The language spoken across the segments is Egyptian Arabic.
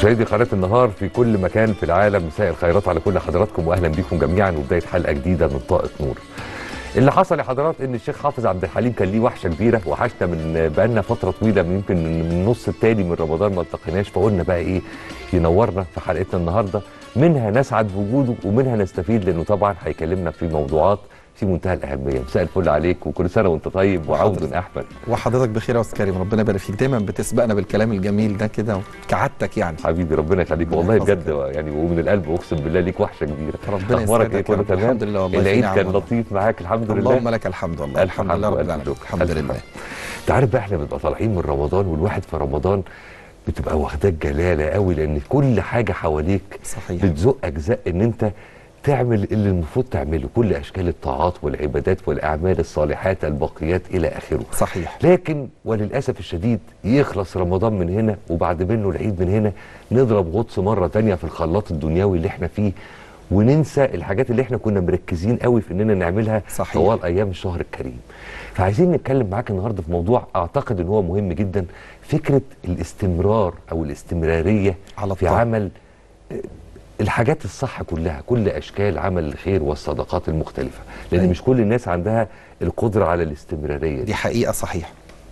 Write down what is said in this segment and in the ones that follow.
مشاهدي قناه النهار في كل مكان في العالم مساء الخيرات على كل حضراتكم واهلا بكم جميعا وبدايه حلقه جديده من طاقه نور. اللي حصل يا حضرات ان الشيخ حافظ عبد الحليم كان ليه وحشه كبيره وحشنا من بقالنا فتره طويله من يمكن من النص الثاني من رمضان ما التقيناش فقلنا بقى ايه ينورنا في حلقتنا النهارده منها نسعد بوجوده ومنها نستفيد لانه طبعا هيكلمنا في موضوعات في منتهى الاهميه مساء الفل عليك وكل سنه وانت طيب وعود وحضرتك. احمد وحضرتك بخير يا استاذ كريم ربنا يبارك فيك دايما بتسبقنا بالكلام الجميل ده كده كعادتك يعني حبيبي ربنا يخليك ربنا والله يحفظك. بجد يعني ومن القلب اقسم بالله ليك وحشه كبيره ربنا اخبارك ايه يسعدك يا كله رب. تمام الحمد لله والله في العيد نعم كان والله. لطيف معاك الحمد لله اللهم لك الحمد والله ألف الحمد لله حمد رب وألف العالمين شكر. الحمد ألف لله حمد. انت عارف بقى احنا بنبقى طالعين من رمضان والواحد في رمضان بتبقى واخداك جلاله قوي لان كل حاجه حواليك صحيح بتزقك زق ان انت تعمل اللي المفروض تعمله كل اشكال الطاعات والعبادات والاعمال الصالحات الباقيات الى اخره صحيح لكن وللاسف الشديد يخلص رمضان من هنا وبعد منه العيد من هنا نضرب غطس مره تانية في الخلاط الدنيوي اللي احنا فيه وننسى الحاجات اللي احنا كنا مركزين قوي في اننا نعملها صحيح. طوال ايام الشهر الكريم فعايزين نتكلم معاك النهارده في موضوع اعتقد ان هو مهم جدا فكره الاستمرار او الاستمراريه على في الطاعة. عمل آه، الحاجات الصح كلها كل اشكال عمل الخير والصدقات المختلفه لان أيوة. مش كل الناس عندها القدره على الاستمراريه دي دي حقيقة صحيح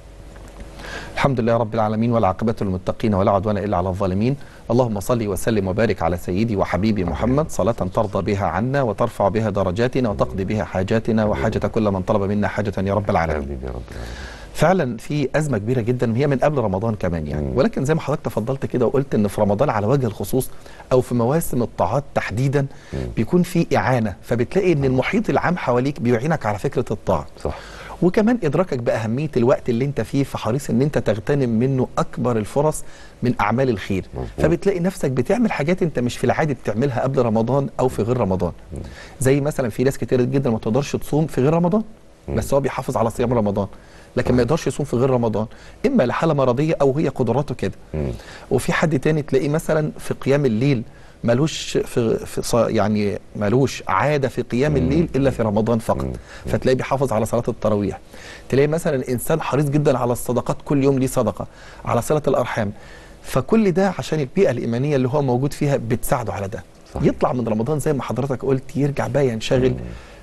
الحمد لله رب العالمين والعاقبة للمتقين ولا عدوان إلا على الظالمين اللهم صل وسلم وبارك على سيدي وحبيبي محمد صلاة ترضى بها عنا وترفع بها درجاتنا وتقضي بها حاجاتنا وحاجة كل من طلب منا حاجة يا رب العالمين امين يا رب العالمين فعلا في أزمة كبيرة جدا هي من قبل رمضان كمان يعني مم. ولكن زي ما حضرتك تفضلت كده وقلت إن في رمضان على وجه الخصوص أو في مواسم الطاعات تحديدا مم. بيكون في إعانة فبتلاقي إن المحيط العام حواليك بيعينك على فكرة الطاعة صح وكمان ادراكك باهميه الوقت اللي انت فيه فحريص ان انت تغتنم منه اكبر الفرص من اعمال الخير مظبوط. فبتلاقي نفسك بتعمل حاجات انت مش في العادي بتعملها قبل رمضان او في غير رمضان زي مثلا في ناس كتير جدا ما تقدرش تصوم في غير رمضان مم. بس هو بيحافظ على صيام رمضان لكن ما يقدرش يصوم في غير رمضان اما لحاله مرضيه او هي قدراته كده مم. وفي حد تاني تلاقيه مثلا في قيام الليل ملوش في, في ص- يعني ملوش عاده في قيام مم. الليل الا في رمضان فقط مم. فتلاقيه بيحافظ على صلاه التراويح تلاقي مثلا انسان حريص جدا على الصدقات كل يوم ليه صدقه على صله الارحام فكل ده عشان البيئه الايمانيه اللي هو موجود فيها بتساعده على ده صحيح. يطلع من رمضان زي ما حضرتك قلت يرجع بقى ينشغل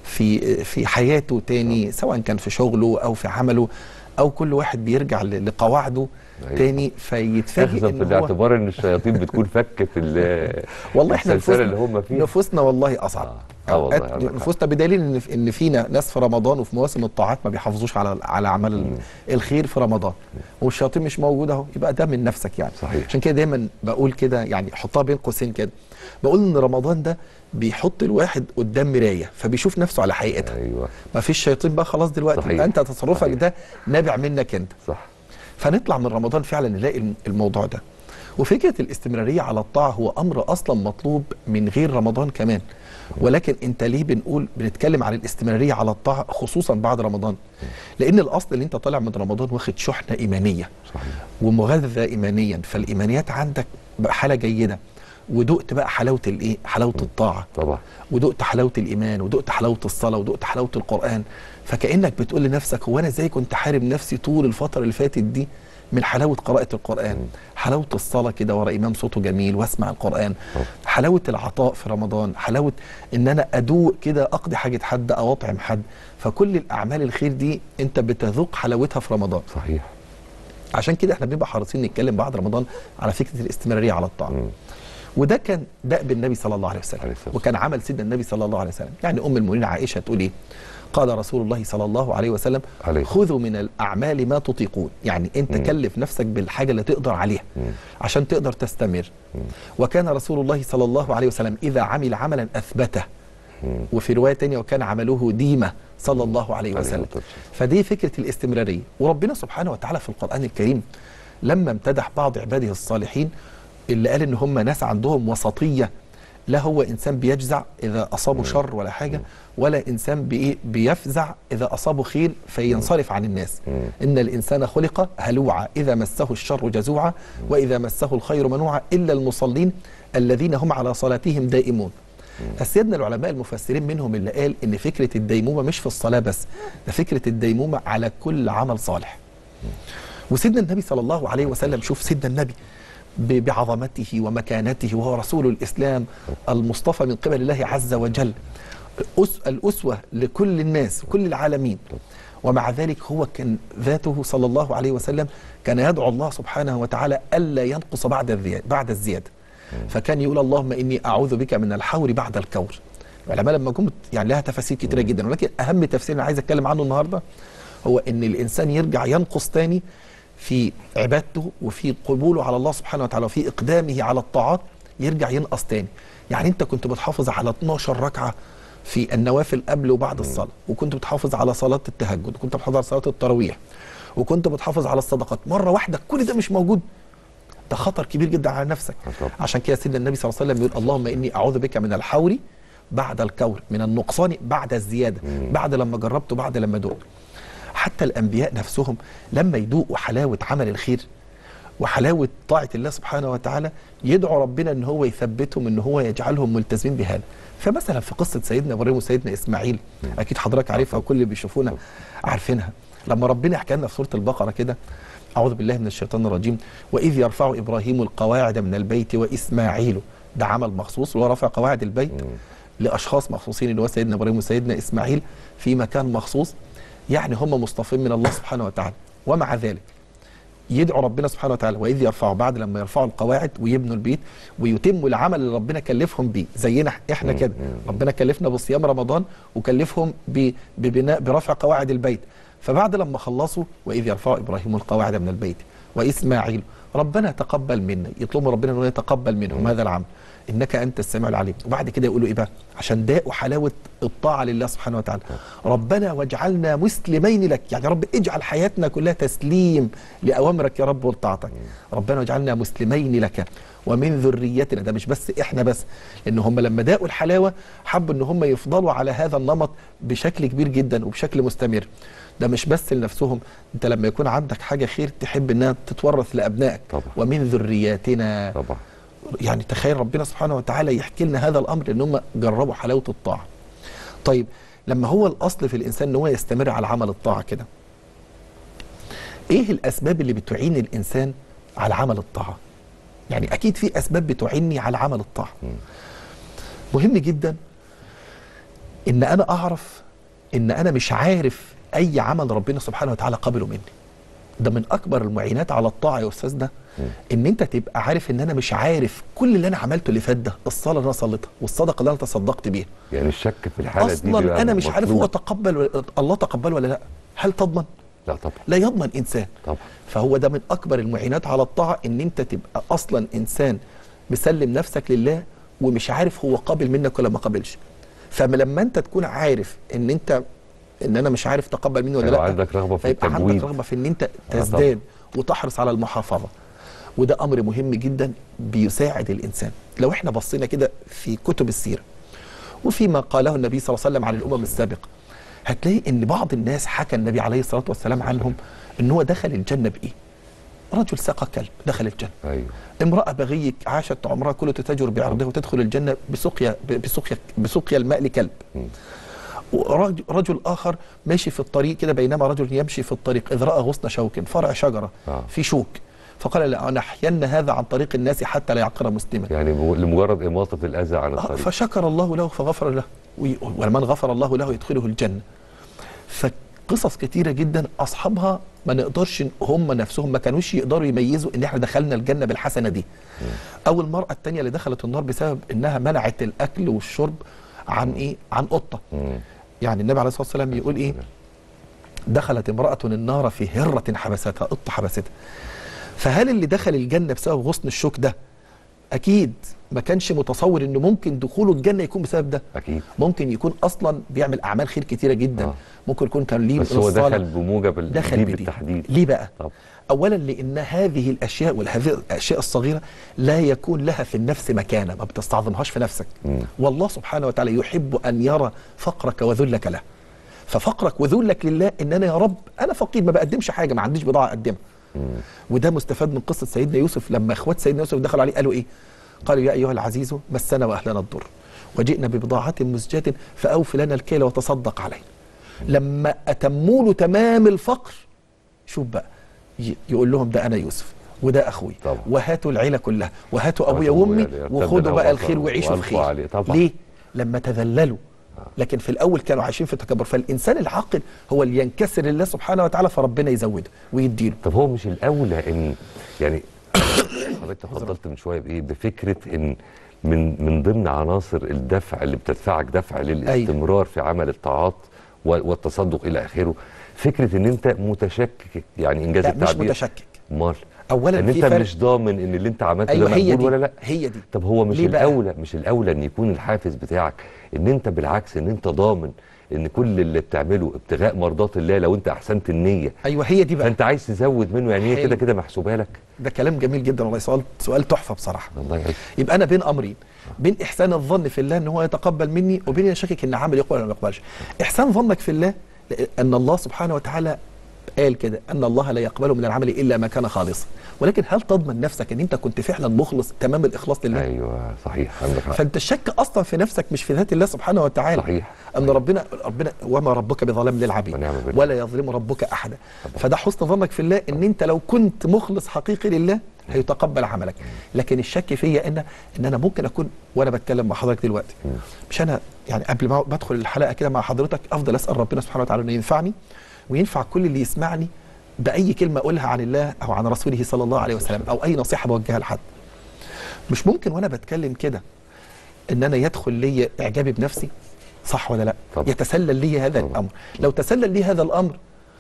في في حياته تاني سواء كان في شغله او في عمله او كل واحد بيرجع ل- لقواعده أيوة. تاني فيتفاجئ اخذا في ان هو الاعتبار ان الشياطين بتكون فكت ال- والله احنا السلسله نفوسنا اللي هم فيها نفوسنا والله اصعب آه. آه والله أوقات عندك حق. نفوسنا بدليل ان ان فينا ناس في رمضان وفي مواسم الطاعات ما بيحافظوش على على اعمال ال- الخير في رمضان والشياطين مش موجوده اهو يبقى ده من نفسك يعني صحيح. عشان كده دايما بقول كده يعني حطها بين قوسين كده بقول ان رمضان ده بيحط الواحد قدام مرايه فبيشوف نفسه على حقيقتها ايوه ما فيش شياطين بقى خلاص دلوقتي صحيح. يبقى انت تصرفك صحيح. ده نابع منك انت صح فنطلع من رمضان فعلا نلاقي الم- الموضوع ده وفكره الاستمراريه على الطاعه هو امر اصلا مطلوب من غير رمضان كمان ولكن انت ليه بنقول بنتكلم عن الاستمراريه على الطاعه خصوصا بعد رمضان لان الاصل اللي انت طالع من رمضان واخد شحنه ايمانيه صحيح ومغذى ايمانيا فالايمانيات عندك بقى حاله جيده ودقت بقى حلاوه الايه حلاوه الطاعه طبعا ودقت حلاوه الايمان ودقت حلاوه الصلاه ودقت حلاوه القران فكانك بتقول لنفسك هو انا ازاي كنت حارم نفسي طول الفتره اللي فاتت دي من حلاوه قراءه القران حلاوه الصلاه كده ورا امام صوته جميل واسمع القران طبعا. حلاوه العطاء في رمضان حلاوه ان انا ادوق كده اقضي حاجه حد او اطعم حد فكل الاعمال الخير دي انت بتذوق حلاوتها في رمضان صحيح عشان كده احنا بنبقى حريصين نتكلم بعد رمضان على فكره الاستمراريه على الطاعه مم. وده كان دأب النبي صلى الله عليه وسلم عليه الصلاة وكان عمل سيدنا النبي صلى الله عليه وسلم يعني ام المؤمنين عائشه تقول ايه قال رسول الله صلى الله عليه وسلم عليه. خذوا من الاعمال ما تطيقون يعني انت مم. كلف نفسك بالحاجه اللي تقدر عليها مم. عشان تقدر تستمر وكان رسول الله صلى الله عليه وسلم اذا عمل عملا اثبته مم. وفي روايه تانية وكان عمله ديمه صلى الله عليه عليه وسلم الصلاة فدي فكره الاستمراريه وربنا سبحانه وتعالى في القران الكريم لما امتدح بعض عباده الصالحين اللي قال ان هم ناس عندهم وسطيه لا هو انسان بيجزع اذا اصابه شر ولا حاجه ولا انسان بايه بيفزع اذا اصابه خير فينصرف عن الناس مم. ان الانسان خلق هلوعا اذا مسه الشر جزوعا واذا مسه الخير منوعا الا المصلين الذين هم على صلاتهم دائمون سيدنا العلماء المفسرين منهم اللي قال ان فكره الديمومه مش في الصلاه بس ده فكره الديمومه على كل عمل صالح وسيدنا النبي صلى الله عليه وسلم شوف سيدنا النبي ب- بعظمته ومكانته وهو رسول الإسلام المصطفى من قبل الله عز وجل أس الأسوة لكل الناس كل العالمين ومع ذلك هو كان ذاته صلى الله عليه وسلم كان يدعو الله سبحانه وتعالى ألا ينقص بعد الزيادة بعد الزيادة فكان يقول اللهم إني أعوذ بك من الحور بعد الكور العلماء لما جم يعني لها تفاسير كتيرة جدا ولكن أهم تفسير أنا عايز أتكلم عنه النهاردة هو إن الإنسان يرجع ينقص تاني في عبادته وفي قبوله على الله سبحانه وتعالى وفي إقدامه على الطاعات يرجع ينقص تاني يعني أنت كنت بتحافظ على 12 ركعة في النوافل قبل وبعد الصلاة وكنت بتحافظ على صلاة التهجد وكنت بتحافظ على صلاة التراويح وكنت بتحافظ على الصدقات مرة واحدة كل ده مش موجود ده خطر كبير جدا على نفسك طبعا. عشان كده سيدنا النبي صلى الله عليه وسلم يقول اللهم إني أعوذ بك من الحور بعد الكور من النقصان بعد الزيادة بعد لما جربت بعد لما دقت حتى الأنبياء نفسهم لما يدوقوا حلاوة عمل الخير وحلاوة طاعة الله سبحانه وتعالى يدعو ربنا ان هو يثبتهم ان هو يجعلهم ملتزمين بهذا فمثلا في قصة سيدنا ابراهيم وسيدنا اسماعيل اكيد حضرتك عارفها وكل اللي بيشوفونا عارفينها لما ربنا حكى لنا في سورة البقرة كده أعوذ بالله من الشيطان الرجيم وإذ يرفع إبراهيم القواعد من البيت وإسماعيل ده عمل مخصوص اللي هو رفع قواعد البيت لأشخاص مخصوصين اللي هو سيدنا إبراهيم وسيدنا إسماعيل في مكان مخصوص يعني هم مصطفين من الله سبحانه وتعالى ومع ذلك يدعو ربنا سبحانه وتعالى واذ يرفعوا بعد لما يرفعوا القواعد ويبنوا البيت ويتموا العمل اللي ربنا كلفهم بيه زينا احنا كده ربنا كلفنا بصيام رمضان وكلفهم ب- ببناء برفع قواعد البيت فبعد لما خلصوا واذ يرفع ابراهيم القواعد من البيت واسماعيل ربنا تقبل منا يطلبوا ربنا انه يتقبل منهم هذا العمل انك انت السميع العليم وبعد كده يقولوا ايه بقى عشان داقوا حلاوه الطاعه لله سبحانه وتعالى ربنا واجعلنا مسلمين لك يعني يا رب اجعل حياتنا كلها تسليم لاوامرك يا رب وطاعتك ربنا واجعلنا مسلمين لك ومن ذريتنا ده مش بس احنا بس لان هم لما داقوا الحلاوه حبوا ان هم يفضلوا على هذا النمط بشكل كبير جدا وبشكل مستمر ده مش بس لنفسهم انت لما يكون عندك حاجه خير تحب انها تتورث لابنائك طبعا. ومن ذرياتنا طبعا يعني تخيل ربنا سبحانه وتعالى يحكي لنا هذا الامر لان هم جربوا حلاوه الطاعه. طيب لما هو الاصل في الانسان ان هو يستمر على عمل الطاعه كده. ايه الاسباب اللي بتعين الانسان على عمل الطاعه؟ يعني اكيد في اسباب بتعيني على عمل الطاعه. مهم جدا ان انا اعرف ان انا مش عارف اي عمل ربنا سبحانه وتعالى قبله مني. ده من اكبر المعينات على الطاعه يا استاذنا ان انت تبقى عارف ان انا مش عارف كل اللي انا عملته اللي فات ده الصلاه اللي انا صليتها والصدقه اللي انا تصدقت بيها يعني الشك في الحاله دي اصلا بيبقى انا مش عارف هو مطلوب. تقبل ولا- الله تقبل ولا لا هل تضمن لا طبعا لا يضمن انسان طبعا فهو ده من اكبر المعينات على الطاعه ان انت تبقى اصلا انسان مسلم نفسك لله ومش عارف هو قابل منك ولا ما قابلش فلما انت تكون عارف ان انت ان انا مش عارف تقبل مني ولا فيبقى لا عندك رغبة في فيبقى عندك التجويد. رغبه في ان انت طبعا. تزداد وتحرص على المحافظه وده امر مهم جدا بيساعد الانسان لو احنا بصينا كده في كتب السيره وفيما قاله النبي صلى الله عليه وسلم عن الامم السابقه هتلاقي ان بعض الناس حكى النبي عليه الصلاه والسلام عنهم ان هو دخل الجنه بايه؟ رجل سقى كلب دخل الجنه ايوه امرأة بغي عاشت عمرها كله تتاجر بعرضها وتدخل الجنة بسقيا بسقيا بسقيا الماء لكلب ورجل رجل آخر ماشي في الطريق كده بينما رجل يمشي في الطريق إذ رأى غصن شوك فرع شجرة آه. في شوك فقال لأنحين هذا عن طريق الناس حتى لا يعقر مسلما يعني بو- لمجرد اماطه الاذى عن آه، الطريق فشكر الله له فغفر له وي- ولمن غفر الله له يدخله الجنة فقصص كتيرة جدا أصحابها ما نقدرش هم نفسهم ما كانوش يقدروا يميزوا ان احنا دخلنا الجنة بالحسنة دي او المرأة التانية اللي دخلت النار بسبب انها منعت الاكل والشرب عن ايه عن قطة مم. يعني النبي عليه الصلاة والسلام يقول ايه دخلت امرأة النار في هرة حبستها قطة حبستها فهل اللي دخل الجنة بسبب غصن الشوك ده اكيد ما كانش متصور انه ممكن دخوله الجنة يكون بسبب ده اكيد ممكن يكون اصلا بيعمل اعمال خير كتيره جدا آه. آه. ممكن يكون كان ليه بس هو الصالح. دخل بموجب ال- دخل دي بدي. بالتحديد ليه بقى طب اولا لان هذه الاشياء وهذه الاشياء الصغيره لا يكون لها في النفس مكانه ما بتستعظمهاش في نفسك مم. والله سبحانه وتعالى يحب ان يرى فقرك وذلك له ففقرك وذلك لله ان انا يا رب انا فقير ما بقدمش حاجه ما عنديش بضاعه اقدمها وده مستفاد من قصه سيدنا يوسف لما اخوات سيدنا يوسف دخلوا عليه قالوا ايه قالوا يا ايها العزيز مسنا واهلنا الضر وجئنا ببضاعه مزجاه فاوف لنا الكيل وتصدق علينا لما اتموا له تمام الفقر شوف بقى ي- يقول لهم ده انا يوسف وده اخوي طبعا. وهاتوا العيله كلها وهاتوا ابويا وهاتوا وامي أبويا، وخدوا يرتد بقى له الخير بصره وعيشوا في وألقوا خير عليه. طبعا. ليه لما تذللوا لكن في الاول كانوا عايشين في تكبر فالانسان العاقل هو اللي ينكسر لله سبحانه وتعالى فربنا يزوده ويديله طب هو مش الاولى ان يعني حضرتك تفضلت من شويه بايه بفكره ان من من ضمن عناصر الدفع اللي بتدفعك دفع للاستمرار في عمل الطاعات و- والتصدق الى اخره فكره ان انت متشكك يعني انجاز لا مش التعبير متشكك امال اولا ان في انت فرق مش ضامن ان اللي انت عملته ايوه ده هي مقبول دي ولا لا هي دي طب هو مش ليه بقى؟ الاولى مش الاولى ان يكون الحافز بتاعك ان انت بالعكس ان انت ضامن ان كل اللي بتعمله ابتغاء مرضات الله لو انت احسنت النيه ايوه هي دي بقى فانت عايز تزود منه يعني هي حلو. كده كده محسوبه لك ده كلام جميل جدا والله سؤال سؤال تحفه بصراحه الله يعز يبقى انا بين امرين بين احسان الظن في الله ان هو يتقبل مني وبين ان شاكك ان عمل يقبل ولا ما يقبلش احسان ظنك في الله ان الله سبحانه وتعالى قال كده ان الله لا يقبل من العمل الا ما كان خالصا ولكن هل تضمن نفسك ان انت كنت فعلا مخلص تمام الاخلاص لله ايوه صحيح عندك حق فانت الشك اصلا في نفسك مش في ذات الله سبحانه وتعالى صحيح. ان ربنا ربنا وما ربك بظلام للعبيد ونعم بالله. ولا يظلم ربك احدا فده حسن ظنك في الله ان انت لو كنت مخلص حقيقي لله هيتقبل عملك لكن الشك فيا ان ان انا ممكن اكون وانا بتكلم مع حضرتك دلوقتي مش انا يعني قبل ما بدخل الحلقه كده مع حضرتك افضل اسال ربنا سبحانه وتعالى انه ينفعني وينفع كل اللي يسمعني باي كلمه اقولها عن الله او عن رسوله صلى الله عليه وسلم او اي نصيحه بوجهها لحد مش ممكن وانا بتكلم كده ان انا يدخل لي اعجابي بنفسي صح ولا لا طبعا. يتسلل لي هذا طبعا. الامر لو تسلل لي هذا الامر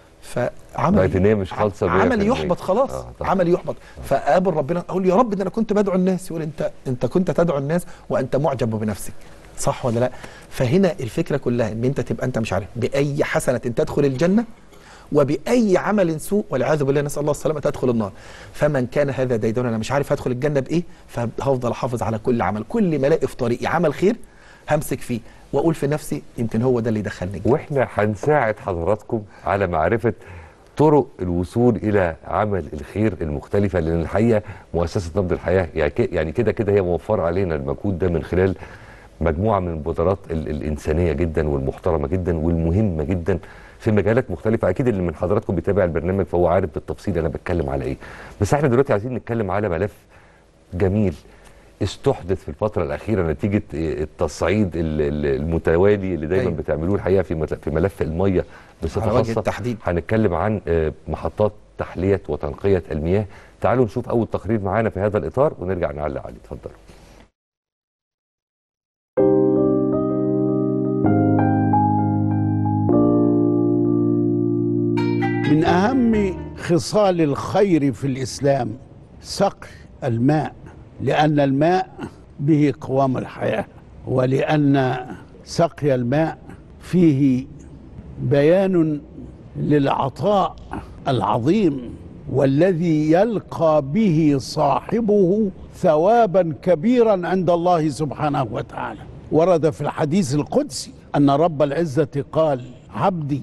فعملي بقت النية مش خالصة مية في عملي المية. يحبط خلاص آه، طبعا. عملي يحبط فاقابل ربنا اقول يا رب ده انا كنت بدعو الناس يقول انت انت كنت تدعو الناس وانت معجب بنفسك صح ولا لا فهنا الفكره كلها ان انت تبقى انت مش عارف باي حسنه تدخل الجنه وباي عمل سوء والعياذ بالله نسال الله السلامه تدخل النار فمن كان هذا ديدون انا مش عارف هدخل الجنه بايه فهفضل احافظ على كل عمل كل ما الاقي في طريقي عمل خير همسك فيه واقول في نفسي يمكن هو ده اللي يدخلني الجنة. واحنا هنساعد حضراتكم على معرفه طرق الوصول الى عمل الخير المختلفه لان الحقيقه مؤسسه نبض الحياه يعني ك- يعني كده كده هي موفره علينا المجهود ده من خلال مجموعه من المبادرات ال- الانسانيه جدا والمحترمه جدا والمهمه جدا في مجالات مختلفة أكيد اللي من حضراتكم بيتابع البرنامج فهو عارف بالتفصيل أنا بتكلم على إيه بس إحنا دلوقتي عايزين نتكلم على ملف جميل استحدث في الفترة الأخيرة نتيجة التصعيد ال- ال- المتوالي اللي دايما أيوة. بتعملوه الحقيقة في مت- في ملف المية بصفة على وجه خاصة التحديد. هنتكلم عن آه، محطات تحلية وتنقية المياه تعالوا نشوف أول تقرير معانا في هذا الإطار ونرجع نعلق عليه اتفضلوا من أهم خصال الخير في الإسلام سقي الماء لأن الماء به قوام الحياة ولأن سقي الماء فيه بيان للعطاء العظيم والذي يلقى به صاحبه ثوابا كبيرا عند الله سبحانه وتعالى ورد في الحديث القدسي أن رب العزة قال عبدي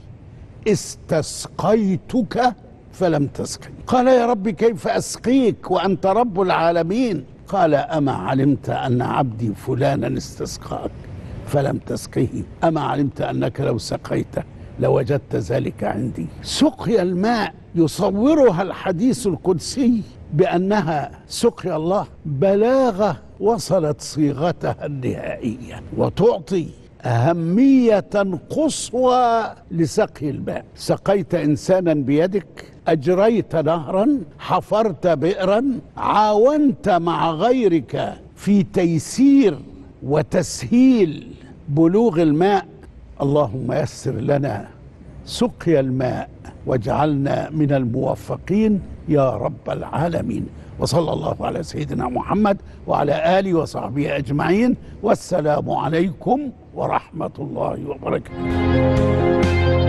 استسقيتك فلم تسقي قال يا رب كيف اسقيك وانت رب العالمين قال اما علمت ان عبدي فلانا استسقاك فلم تسقيه اما علمت انك لو سقيته لوجدت ذلك عندي سقيا الماء يصورها الحديث القدسي بانها سقيا الله بلاغه وصلت صيغتها النهائيه وتعطي أهمية قصوى لسقي الماء سقيت إنسانا بيدك أجريت نهرا حفرت بئرا عاونت مع غيرك في تيسير وتسهيل بلوغ الماء اللهم يسر لنا سقيا الماء واجعلنا من الموفقين يا رب العالمين وصلى الله على سيدنا محمد وعلى اله وصحبه اجمعين والسلام عليكم ورحمه الله وبركاته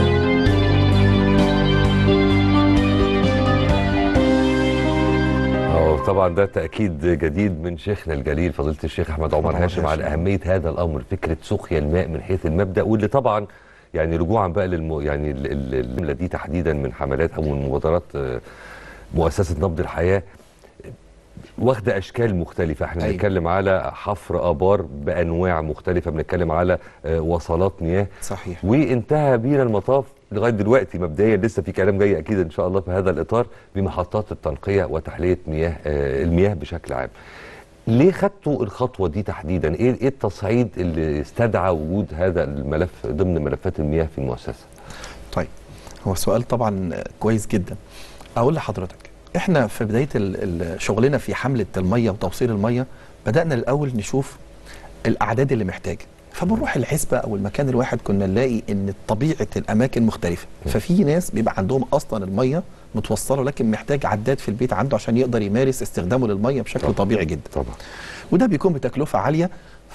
اه طبعا ده تاكيد جديد من شيخنا الجليل فضيله الشيخ احمد عمر عمر هاشم على هاشم. اهميه هذا الامر فكره سقيا الماء من حيث المبدا واللي طبعا يعني رجوعا بقى للم يعني ال- ال- الجمله دي تحديدا من حملات او من مبادرات آه، مؤسسه نبض الحياه واخده اشكال مختلفه احنا أيوة. بنتكلم على حفر ابار بانواع مختلفه بنتكلم على آه، وصلات مياه صحيح وانتهى بينا المطاف لغايه دلوقتي مبدئيا لسه في كلام جاي اكيد ان شاء الله في هذا الاطار بمحطات التنقيه وتحليه مياه آه، المياه بشكل عام ليه خدتوا الخطوه دي تحديدا ايه ايه التصعيد اللي استدعى وجود هذا الملف ضمن ملفات المياه في المؤسسه طيب هو سؤال طبعا كويس جدا اقول لحضرتك احنا في بدايه ال- ال- شغلنا في حمله الميه وتوصيل الميه بدانا الاول نشوف الاعداد اللي محتاجه فبنروح الحسبه او المكان الواحد كنا نلاقي ان طبيعه الاماكن مختلفه ففي ناس بيبقى عندهم اصلا الميه متوصله لكن محتاج عداد في البيت عنده عشان يقدر يمارس استخدامه للميه بشكل طبعاً. طبيعي جدا طبعا وده بيكون بتكلفه عاليه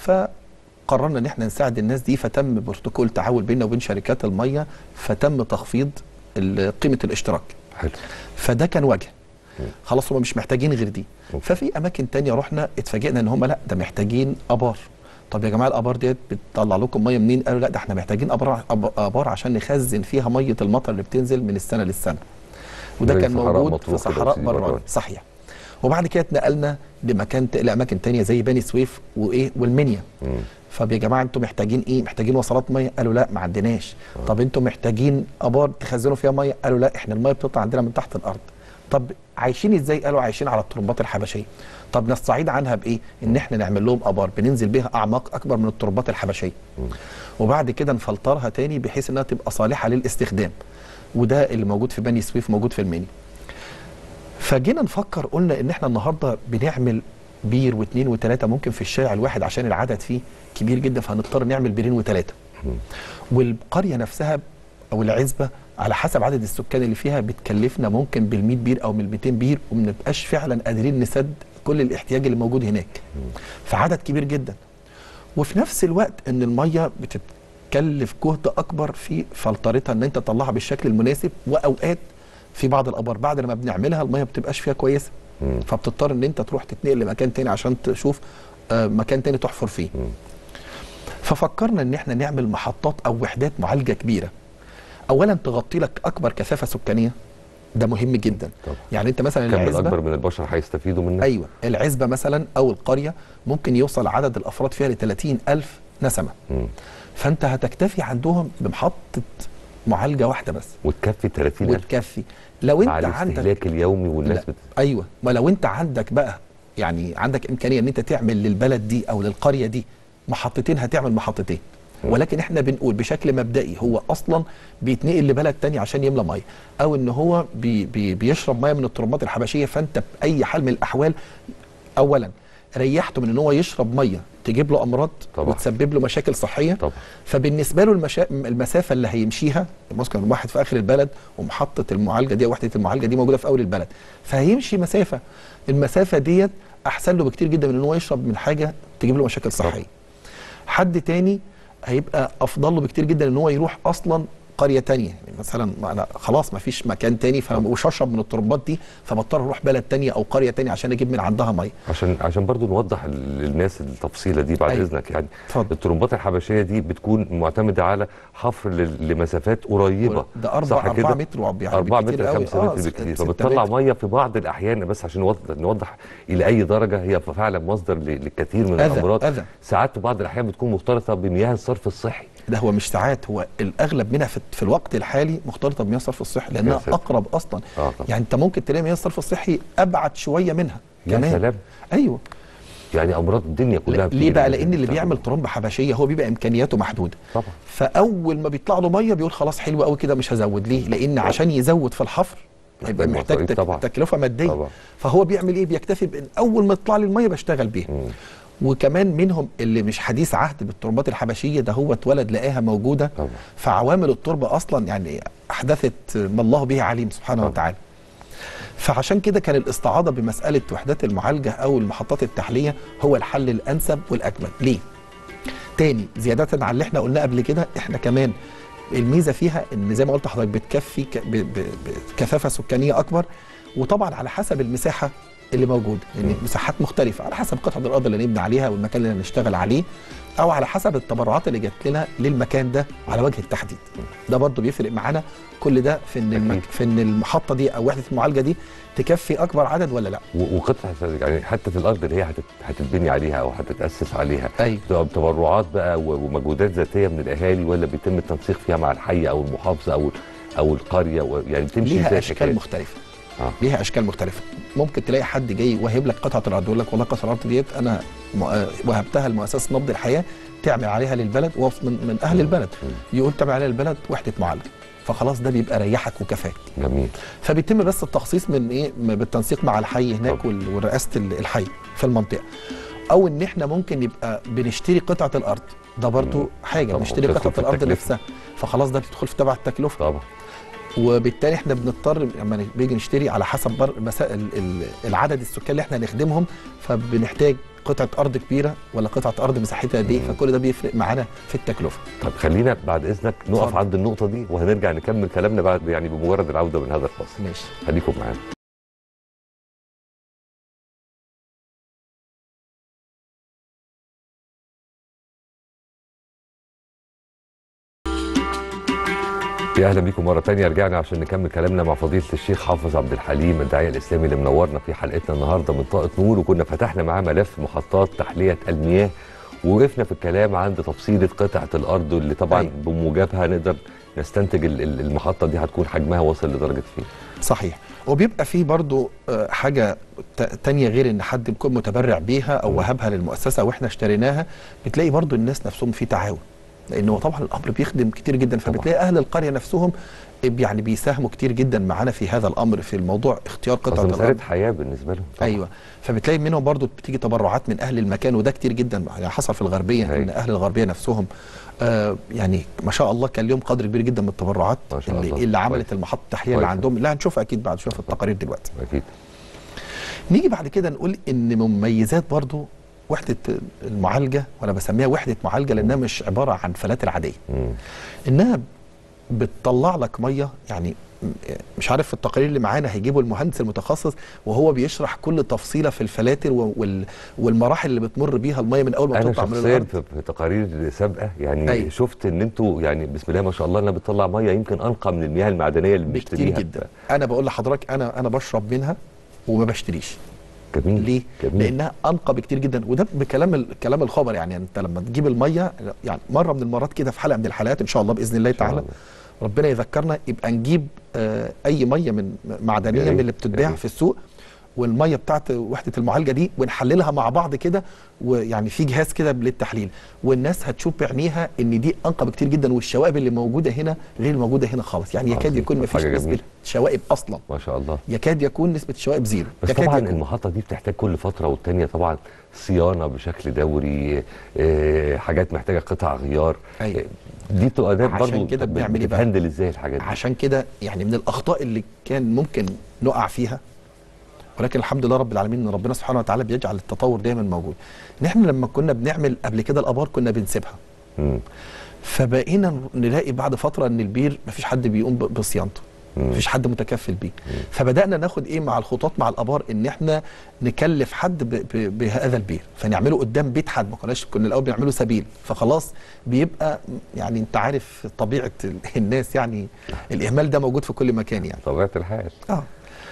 فقررنا ان احنا نساعد الناس دي فتم بروتوكول تعاون بيننا وبين شركات الميه فتم تخفيض ال- قيمه الاشتراك حلو فده كان وجه مم. خلاص هم مش محتاجين غير دي أوكي. ففي اماكن تانية رحنا اتفاجئنا ان هم لا ده محتاجين ابار طب يا جماعه الابار ديت بتطلع لكم ميه منين قالوا لا ده احنا محتاجين ابار أب- ابار عشان نخزن فيها ميه المطر اللي بتنزل من السنه للسنه وده زي كان صحراء موجود مطروح في كده صحراء وسيدي براني براني. صحيح وبعد كده اتنقلنا لمكان ت... لاماكن تانية زي بني سويف وايه والمنيا مم. طب يا جماعه انتوا محتاجين ايه؟ محتاجين وصلات ميه؟ قالوا لا ما عندناش. طب انتوا محتاجين ابار تخزنوا فيها ميه؟ قالوا لا احنا الميه بتطلع عندنا من تحت الارض. طب عايشين ازاي؟ قالوا عايشين على الترمبات الحبشيه. طب نستعيد عنها بايه؟ ان احنا نعمل لهم ابار بننزل بيها اعماق اكبر من الترمبات الحبشيه. وبعد كده نفلترها تاني بحيث انها تبقى صالحه للاستخدام. وده اللي موجود في بني سويف موجود في المنيا. فجينا نفكر قلنا ان احنا النهارده بنعمل بير واثنين وثلاثه ممكن في الشارع الواحد عشان العدد فيه كبير جدا فهنضطر نعمل بيرين وثلاثه والقريه نفسها او العزبه على حسب عدد السكان اللي فيها بتكلفنا ممكن بال 100 بير او من 200 بير وما بنبقاش فعلا قادرين نسد كل الاحتياج اللي موجود هناك فعدد كبير جدا وفي نفس الوقت ان الميه بتتكلف جهد اكبر في فلترتها ان انت تطلعها بالشكل المناسب واوقات في بعض الابار بعد لما بنعملها الميه ما بتبقاش فيها كويسه مم. فبتضطر ان انت تروح تتنقل لمكان تاني عشان تشوف آه، مكان تاني تحفر فيه مم. ففكرنا ان احنا نعمل محطات او وحدات معالجه كبيره اولا تغطي لك اكبر كثافه سكانيه ده مهم جدا طبعا. يعني انت مثلا كم العزبه اكبر من البشر هيستفيدوا منها ايوه العزبه مثلا او القريه ممكن يوصل عدد الافراد فيها ل 30 الف نسمه مم. فانت هتكتفي عندهم بمحطه معالجه واحده بس وتكفي 30000 وتكفي لو مع انت عندك الاستهلاك اليومي والناس لا. بت... ايوه ما لو انت عندك بقى يعني عندك امكانيه ان انت تعمل للبلد دي او للقريه دي محطتين هتعمل محطتين ولكن احنا بنقول بشكل مبدئي هو اصلا بيتنقل لبلد تاني عشان يملى ميه او ان هو بي بي بيشرب ميه من الترمبات الحبشيه فانت باي حال من الاحوال اولا ريحته من ان هو يشرب ميه تجيب له امراض طبعا. وتسبب له مشاكل صحيه طبعا فبالنسبه له المشا... المسافه اللي هيمشيها مثلا واحد في اخر البلد ومحطه المعالجه دي وحده المعالجه دي موجوده في اول البلد فهيمشي مسافه المسافه ديت احسن له بكتير جدا من ان هو يشرب من حاجه تجيب له مشاكل صحيه حد تاني هيبقى افضل له بكتير جدا ان هو يروح اصلا قريه تانية يعني مثلا ما انا خلاص ما فيش مكان تاني فانا مش هشرب من الترمبات دي فبضطر اروح بلد تانية او قريه تانية عشان اجيب من عندها ميه عشان عشان برضو نوضح للناس التفصيله دي بعد أيوة. اذنك يعني اتفضل. الترمبات الحبشيه دي بتكون معتمده على حفر ل- لمسافات قريبه ده أربع صح أربعة كده؟ متر وب- يعني 4 بالكتير متر قوي. 5 آه، متر ست- بالكتير ستة فبتطلع متر. ميه في بعض الاحيان بس عشان نوضح, نوضح الى اي درجه هي فعلا مصدر ل- للكثير من أذى- الامراض أذى. ساعات في بعض الاحيان بتكون مختلطه بمياه الصرف الصحي ده هو مش ساعات هو الاغلب منها في, في الوقت الحالي مرتبطه بمياه الصرف الصحي لانها ساتر. اقرب اصلا آه طبعا. يعني انت ممكن تلاقي مياه الصرف الصحي ابعد شويه منها يا كمان سلام ايوه يعني امراض الدنيا كلها ليه بتيجي بقى من- لان اللي بتاخد- بيعمل ترمبه حبشيه هو بيبقى امكانياته محدوده طبعا فاول ما بيطلع له ميه بيقول خلاص حلو قوي كده مش هزود ليه لان عشان يزود في الحفر هيبقى محتاج محتاج مصاريف تك- طبعا. تكلفه ماديه طبعا. فهو بيعمل ايه بيكتفي بان اول ما يطلع لي الميه بشتغل بيها مم. وكمان منهم اللي مش حديث عهد بالترمبات الحبشيه ده هو اتولد لقاها موجوده طبعا. فعوامل التربه اصلا يعني احدثت ما الله به عليم سبحانه طبعا. وتعالى فعشان كده كان الاستعاضه بمساله وحدات المعالجه او المحطات التحليه هو الحل الانسب والاكمل ليه تاني زياده على اللي احنا قلناه قبل كده احنا كمان الميزه فيها ان زي ما قلت لحضرتك بتكفي ك- ب- ب- بكثافه سكانيه اكبر وطبعا على حسب المساحه اللي موجود يعني مساحات مختلفه على حسب قطعه الارض اللي نبني عليها والمكان اللي هنشتغل عليه او على حسب التبرعات اللي جات لنا للمكان ده على وجه التحديد ده برضو بيفرق معانا كل ده في ان المك... أكيد. في ان المحطه دي او وحده المعالجه دي تكفي اكبر عدد ولا لا و- وقطعه يعني حتى في الارض اللي هي هتت- هتتبني عليها او هتتاسس عليها ايوه بتبقى بتبرعات بقى و- ومجهودات ذاتيه من الاهالي ولا بيتم التنسيق فيها مع الحي او المحافظه او او القريه و- يعني بتمشي ليها ازاي اشكال الحكاية؟ مختلفه آه. ليها اشكال مختلفه ممكن تلاقي حد جاي واهب لك قطعه الارض يقول لك والله قطعه الارض ديت انا م- آه وهبتها لمؤسسه نبض الحياه تعمل عليها للبلد وهو من, من اهل البلد يقول تعمل عليها للبلد وحده معالجه فخلاص ده بيبقى ريحك وكفاك جميل فبيتم بس التخصيص من ايه م- بالتنسيق مع الحي هناك طب. وال- ورئاسه ال- الحي في المنطقه او ان احنا ممكن يبقى بنشتري قطعه الارض ده برضو مم. حاجه طبعا، بنشتري بتدخل قطعه في الارض التكلفة. نفسها فخلاص ده بيدخل في تبع التكلفه طبعا وبالتالي احنا بنضطر لما بيجي نشتري على حسب بر مسا... ال- ال- العدد السكان اللي احنا هنخدمهم فبنحتاج قطعه ارض كبيره ولا قطعه ارض مساحتها قد ايه مم. فكل ده بيفرق معانا في التكلفه طب خلينا بعد اذنك نقف اتفضل. عند النقطه دي وهنرجع نكمل كلامنا بعد يعني بمجرد العوده من هذا الفصل ماشي خليكم معانا يا اهلا بيكم مره تانية رجعنا عشان نكمل كلامنا مع فضيله الشيخ حافظ عبد الحليم الداعيه الاسلامي اللي منورنا في حلقتنا النهارده من طاقه نور وكنا فتحنا معاه ملف محطات تحليه المياه ووقفنا في الكلام عند تفصيله قطعه الارض اللي طبعا أيوة. بموجبها نقدر نستنتج ال- ال- المحطه دي هتكون حجمها واصل لدرجه فين صحيح وبيبقى فيه برضو آه، حاجة ت- تانية غير ان حد يكون متبرع بيها او مم. وهبها للمؤسسة واحنا اشتريناها بتلاقي برضو الناس نفسهم في تعاون لان هو طبعا الامر بيخدم كتير جدا فبتلاقي اهل القرية نفسهم يعني بيساهموا كتير جدا معانا في هذا الامر في الموضوع اختيار قطعة قطعه الارض مساله حياه بالنسبه لهم طبعاً. ايوه فبتلاقي منهم برضو بتيجي تبرعات من اهل المكان وده كتير جدا يعني حصل في الغربيه أيوة. ان اهل الغربيه نفسهم آه يعني ما شاء الله كان لهم قدر كبير جدا من التبرعات ما شاء اللي, الله. اللي عملت كويس. المحطه التحليه اللي كويس. عندهم لا هنشوفها اكيد بعد شويه في التقارير دلوقتي اكيد نيجي بعد كده نقول ان مميزات برضو وحده المعالجه وانا بسميها وحده معالجه لانها مش عباره عن فلاتر عاديه مم. انها بتطلع لك ميه يعني م- مش عارف في التقارير اللي معانا هيجيبوا المهندس المتخصص وهو بيشرح كل تفصيله في الفلاتر و- وال والمراحل اللي بتمر بيها الميه من اول ما انا بتطلع من شخصيا الارض في في تقارير سابقه يعني أيوة. شفت ان انتوا يعني بسم الله ما شاء الله انها بتطلع ميه يمكن انقى من المياه المعدنيه اللي بكتير بنشتريها جدا انا بقول لحضرتك انا انا بشرب منها وما بشتريش جميل ليه؟ جميل لانها انقى بكتير جدا وده بكلام ال- كلام الخبر يعني انت لما تجيب الميه يعني مره من المرات كده في حلقه من الحلقات ان شاء الله باذن الله إن شاء تعالى الله. ربنا يذكرنا يبقى نجيب آه، اي ميه من يا معدنيه ريت، من اللي يا بتتباع ريت. في السوق والميه بتاعت وحده المعالجه دي ونحللها مع بعض كده ويعني في جهاز كده للتحليل والناس هتشوف بعينيها ان دي انقى بكتير جدا والشوائب اللي موجوده هنا غير موجوده هنا خالص يعني يكاد عظيم. يكون ما فيش حاجة نسبه جميلة. شوائب اصلا ما شاء الله يكاد يكون نسبه الشوائب زيرو بس يكاد طبعا يكون. المحطه دي بتحتاج كل فتره والتانيه طبعا صيانه بشكل دوري آه، حاجات محتاجه قطع غيار أيوة. آه، دي بتبقى عشان برضه كده بنعمل إيه بقى؟ بتهندل ازاي الحاجات دي عشان كده يعني من الاخطاء اللي كان ممكن نقع فيها ولكن الحمد لله رب العالمين ان ربنا سبحانه وتعالى بيجعل التطور دايما موجود ان احنا لما كنا بنعمل قبل كده الابار كنا بنسيبها مم. فبقينا نلاقي بعد فتره ان البير مفيش حد بيقوم ب- بصيانته مم. مفيش حد متكفل بيه فبدانا ناخد ايه مع الخطوط مع الابار ان احنا نكلف حد ب- ب- بهذا البير فنعمله قدام بيت حد ما كناش كنا الاول بنعمله سبيل فخلاص بيبقى يعني انت عارف طبيعه ال- الناس يعني الاهمال ده موجود في كل مكان يعني طبيعه الحال اه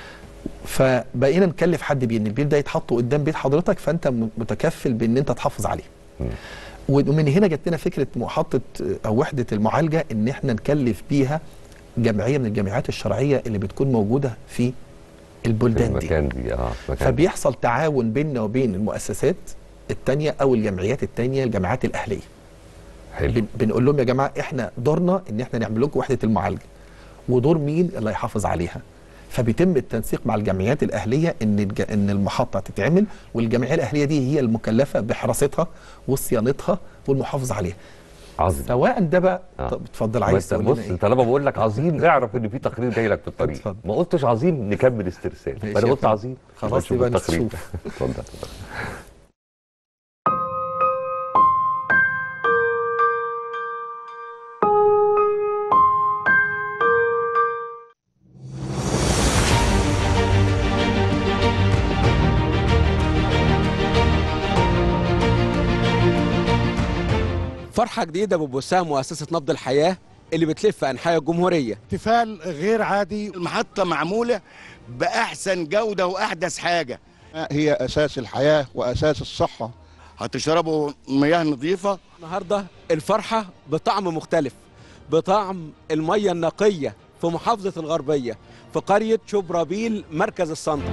فبقينا نكلف حد بيه ان البير ده يتحط قدام بيت حضرتك فانت م- متكفل بان انت تحافظ عليه مم. ومن هنا جت لنا فكره محطه او وحده المعالجه ان احنا نكلف بيها جمعيه من الجمعيات الشرعيه اللي بتكون موجوده في في البلدان دي المكان دي اه مكان فبيحصل تعاون بيننا وبين المؤسسات التانية او الجمعيات التانية الجمعيات الاهليه حلو بن بنقول لهم يا جماعه احنا دورنا ان احنا نعمل لكم وحده المعالجه ودور مين اللي هيحافظ عليها فبيتم التنسيق مع الجمعيات الاهليه ان الج... ان المحطه تتعمل والجمعيه الاهليه دي هي المكلفه بحراستها وصيانتها والمحافظه عليها عظيم سواء ده بقى آه. طب اتفضل عايز بس تقول بص لنا ايه طالما بقول لك عظيم اعرف ان في تقرير جاي لك في الطريق اتفضل. ما قلتش عظيم نكمل استرسال ماشي فانا يا قلت فندم. عظيم خلاص نشوف يبقى التقرير. نشوف. اتفضل فرحة جديدة بتبثها مؤسسة نبض الحياة اللي بتلف أنحاء الجمهورية احتفال غير عادي المحطة معمولة بأحسن جودة وأحدث حاجة هي أساس الحياة وأساس الصحة هتشربوا مياه نظيفة النهاردة الفرحة بطعم مختلف بطعم المية النقية في محافظة الغربية في قرية شبرابيل مركز السنطة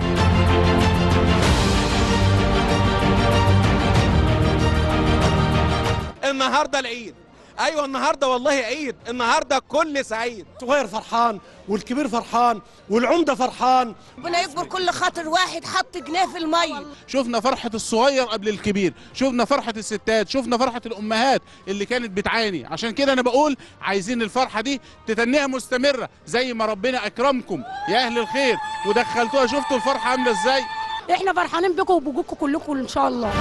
النهاردة العيد أيوة النهاردة والله عيد النهاردة كل سعيد الصغير فرحان والكبير فرحان والعمده فرحان ربنا يكبر كل خاطر واحد حط جنيه في الميه شفنا فرحة الصغير قبل الكبير شفنا فرحة الستات شفنا فرحة الأمهات اللي كانت بتعاني عشان كده أنا بقول عايزين الفرحة دي تتنيها مستمرة زي ما ربنا أكرمكم يا أهل الخير ودخلتوها شفتوا الفرحة عاملة إزاي احنا فرحانين بكم وبوجودكم كلكم ان شاء الله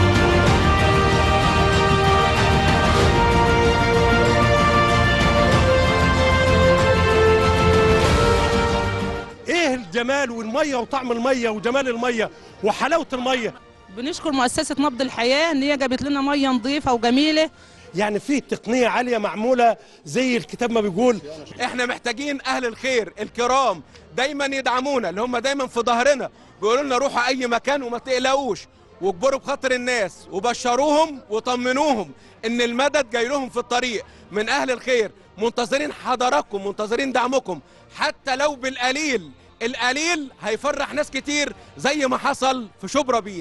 ايه الجمال والميه وطعم الميه وجمال الميه وحلاوه الميه بنشكر مؤسسة نبض الحياة إن هي جابت لنا مية نظيفة وجميلة يعني فيه تقنيه عاليه معموله زي الكتاب ما بيقول احنا محتاجين أهل الخير الكرام دايما يدعمونا اللي هم دايما في ظهرنا بيقولوا لنا روحوا أي مكان وما تقلقوش واجبروا بخاطر الناس وبشروهم وطمنوهم ان المدد جاي لهم في الطريق من اهل الخير منتظرين حضراتكم منتظرين دعمكم حتى لو بالقليل القليل هيفرح ناس كتير زي ما حصل في شبرا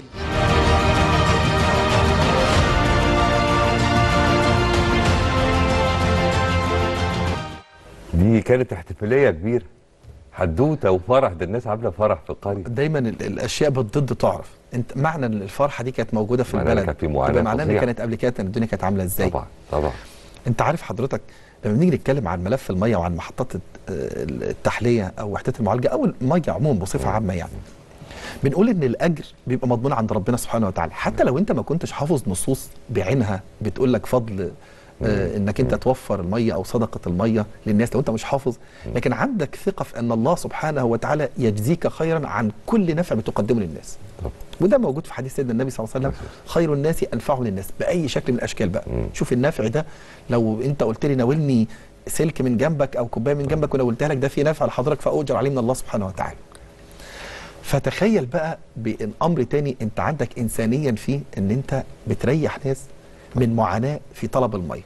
دي كانت احتفاليه كبيره حدوته وفرح ده الناس عامله فرح في القريه دايما ال- الاشياء بالضد تعرف انت معنى ان الفرحه دي كانت موجوده في معناها البلد كانت في معاناة يبقى معناه ان فظيعة. كانت قبل كده كانت الدنيا كانت عامله ازاي طبعا طبعا انت عارف حضرتك لما بنيجي نتكلم عن ملف الميه وعن محطات الت- التحليه او وحدات المعالجه او الميه عموما بصفه عامه يعني بنقول ان الاجر بيبقى مضمون عند ربنا سبحانه وتعالى حتى لو انت ما كنتش حافظ نصوص بعينها بتقول لك فضل آه انك انت توفر الميه او صدقه الميه للناس لو انت مش حافظ لكن عندك ثقه في ان الله سبحانه وتعالى يجزيك خيرا عن كل نفع بتقدمه للناس طبعا. وده موجود في حديث سيدنا النبي صلى الله عليه وسلم خير الناس انفعهم للناس باي شكل من الاشكال بقى مم. شوف النفع ده لو انت قلت لي ناولني سلك من جنبك او كوبايه من جنبك وناولتها لك ده في نفع لحضرتك فاؤجر عليه من الله سبحانه وتعالى فتخيل بقى بامر تاني انت عندك انسانيا فيه ان انت بتريح ناس من معاناه في طلب الميه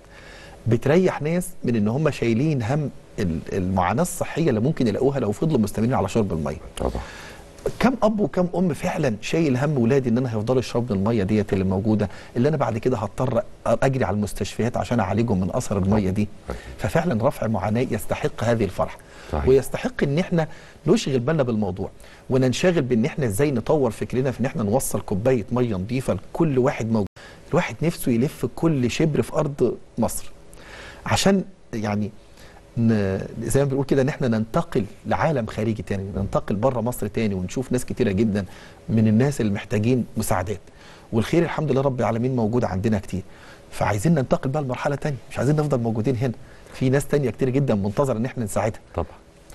بتريح ناس من ان هم شايلين هم ال- المعاناه الصحيه اللي ممكن يلاقوها لو فضلوا مستمرين على شرب الميه طبعا كم اب وكم ام فعلا شايل هم ولادي ان انا هيفضلوا يشربوا الميه ديت اللي موجوده اللي انا بعد كده هضطر اجري على المستشفيات عشان اعالجهم من اثر الميه دي ففعلا رفع معاناه يستحق هذه الفرحه صحيح. ويستحق ان احنا نشغل بالنا بالموضوع وننشغل بان احنا ازاي نطور فكرنا في ان احنا نوصل كوبايه ميه نظيفه لكل واحد موجود الواحد نفسه يلف كل شبر في ارض مصر عشان يعني ن... زي ما بنقول كده ان احنا ننتقل لعالم خارجي تاني ننتقل بره مصر تاني ونشوف ناس كتيره جدا من الناس اللي محتاجين مساعدات والخير الحمد لله رب العالمين موجود عندنا كتير فعايزين ننتقل بقى لمرحله تانية مش عايزين نفضل موجودين هنا في ناس تانية كتير جدا منتظره ان احنا نساعدها طبعا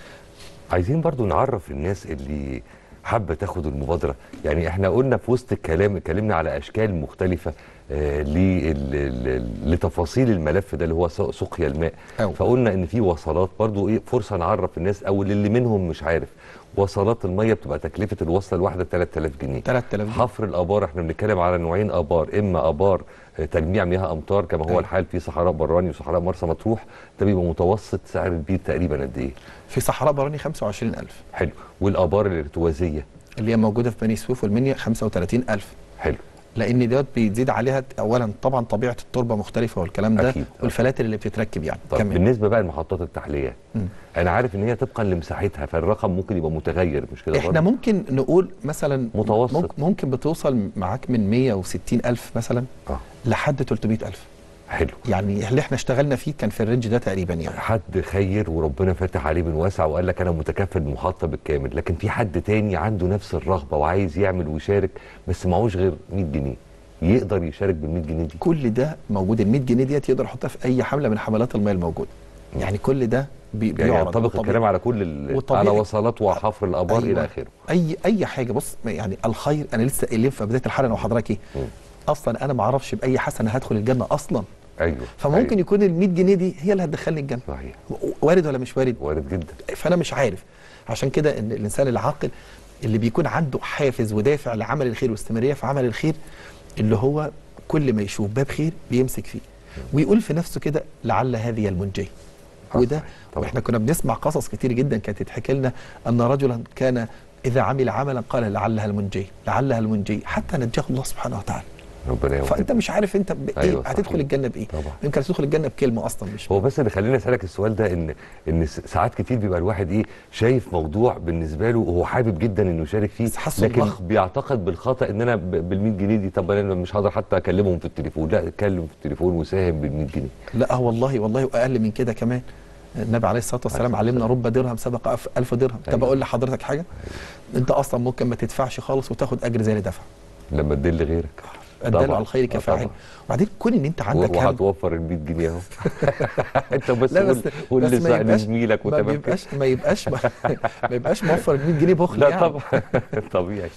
عايزين برضو نعرف الناس اللي حابه تاخد المبادره يعني احنا قلنا في وسط الكلام اتكلمنا على اشكال مختلفه آه لل- ل- لتفاصيل الملف ده اللي هو س- سقيا الماء أو. فقلنا ان في وصلات برضو ايه فرصه نعرف الناس او اللي منهم مش عارف وصلات الميه بتبقى تكلفه الوصله الواحده 3000 جنيه 3000 جنيه. حفر الابار احنا بنتكلم على نوعين ابار اما ابار آه، تجميع مياه امطار كما هو أيوة. الحال في صحراء براني وصحراء مرسى مطروح ده بيبقى متوسط سعر البير تقريبا قد ايه في صحراء براني 25000 حلو والابار الارتوازيه اللي هي موجوده في بني سويف والمنيا 35000 حلو لان دوت بيزيد عليها اولا طبعا طبيعه التربه مختلفه والكلام ده أكيد. والفلاتر اللي بتتركب يعني طب كمان. بالنسبه بقى لمحطات التحليه مم. انا عارف ان هي طبقا لمساحتها فالرقم ممكن يبقى متغير مش كده احنا برضه؟ ممكن نقول مثلا متوسط. ممكن, ممكن بتوصل معاك من 160 الف مثلا اه لحد 300 الف حلو يعني اللي احنا اشتغلنا فيه كان في الرينج ده تقريبا يعني حد خير وربنا فتح عليه من واسع وقال لك انا متكفل بمحطه بالكامل لكن في حد تاني عنده نفس الرغبه وعايز يعمل ويشارك بس معهوش غير 100 جنيه يقدر يشارك بال 100 جنيه دي كل ده موجود ال 100 جنيه ديت يقدر يحطها في اي حمله من حملات الميه الموجوده يعني كل ده بي يعني بيعرض ينطبق وطبيعي. الكلام على كل ال... وطبيعي. على وصلات وحفر الابار أيوة. الى اخره اي اي حاجه بص يعني الخير انا لسه قايلين في بدايه الحلقه انا وحضرتك ايه اصلا انا ما اعرفش باي حسنه هدخل الجنه اصلا ايوه فممكن أيوة. يكون ال 100 جنيه دي هي اللي هتدخلني الجنه صحيح وارد ولا مش وارد وارد جدا فانا مش عارف عشان كده ان الانسان العاقل اللي بيكون عنده حافز ودافع لعمل الخير واستمراريه في عمل الخير اللي هو كل ما يشوف باب خير بيمسك فيه ويقول في نفسه كده لعل هذه المنجيه وده واحنا كنا بنسمع قصص كتير جدا كانت تتحكي لنا ان رجلا كان اذا عمل عملا قال لعلها المنجيه لعلها المنجيه حتى نجاه الله سبحانه وتعالى ربنا يوفقك فانت مش عارف انت بايه أيوة هتدخل صحيح. الجنه بايه طبعا. يمكن تدخل الجنه بكلمه اصلا مش هو بس اللي خليني اسالك السؤال ده ان ان س- ساعات كتير بيبقى الواحد ايه شايف موضوع بالنسبه له وهو حابب جدا انه يشارك فيه حاسه لكن ضخم. بيعتقد بالخطا ان انا بال 100 جنيه دي طب انا مش هقدر حتى اكلمهم في التليفون لا اتكلم في التليفون وساهم بال 100 جنيه لا والله والله واقل من كده كمان النبي عليه الصلاه والسلام علمنا رب درهم سبق أف- ألف درهم طب أيوة. اقول لحضرتك حاجه انت اصلا ممكن ما تدفعش خالص وتاخد اجر زي اللي دفع لما تدل غيرك الدال طبعاً. على الخير آه كفاعل طبعاً. وبعدين كون ان انت عندك هم وهتوفر ال 100 جنيه اهو انت بس لا بس قول قول بس ما لسه يبقاش لزميلك ما وتمام كده. بيبقاش ما يبقاش ما, ما يبقاش موفر ال 100 جنيه بخل لا يعني. طبعا طبيعي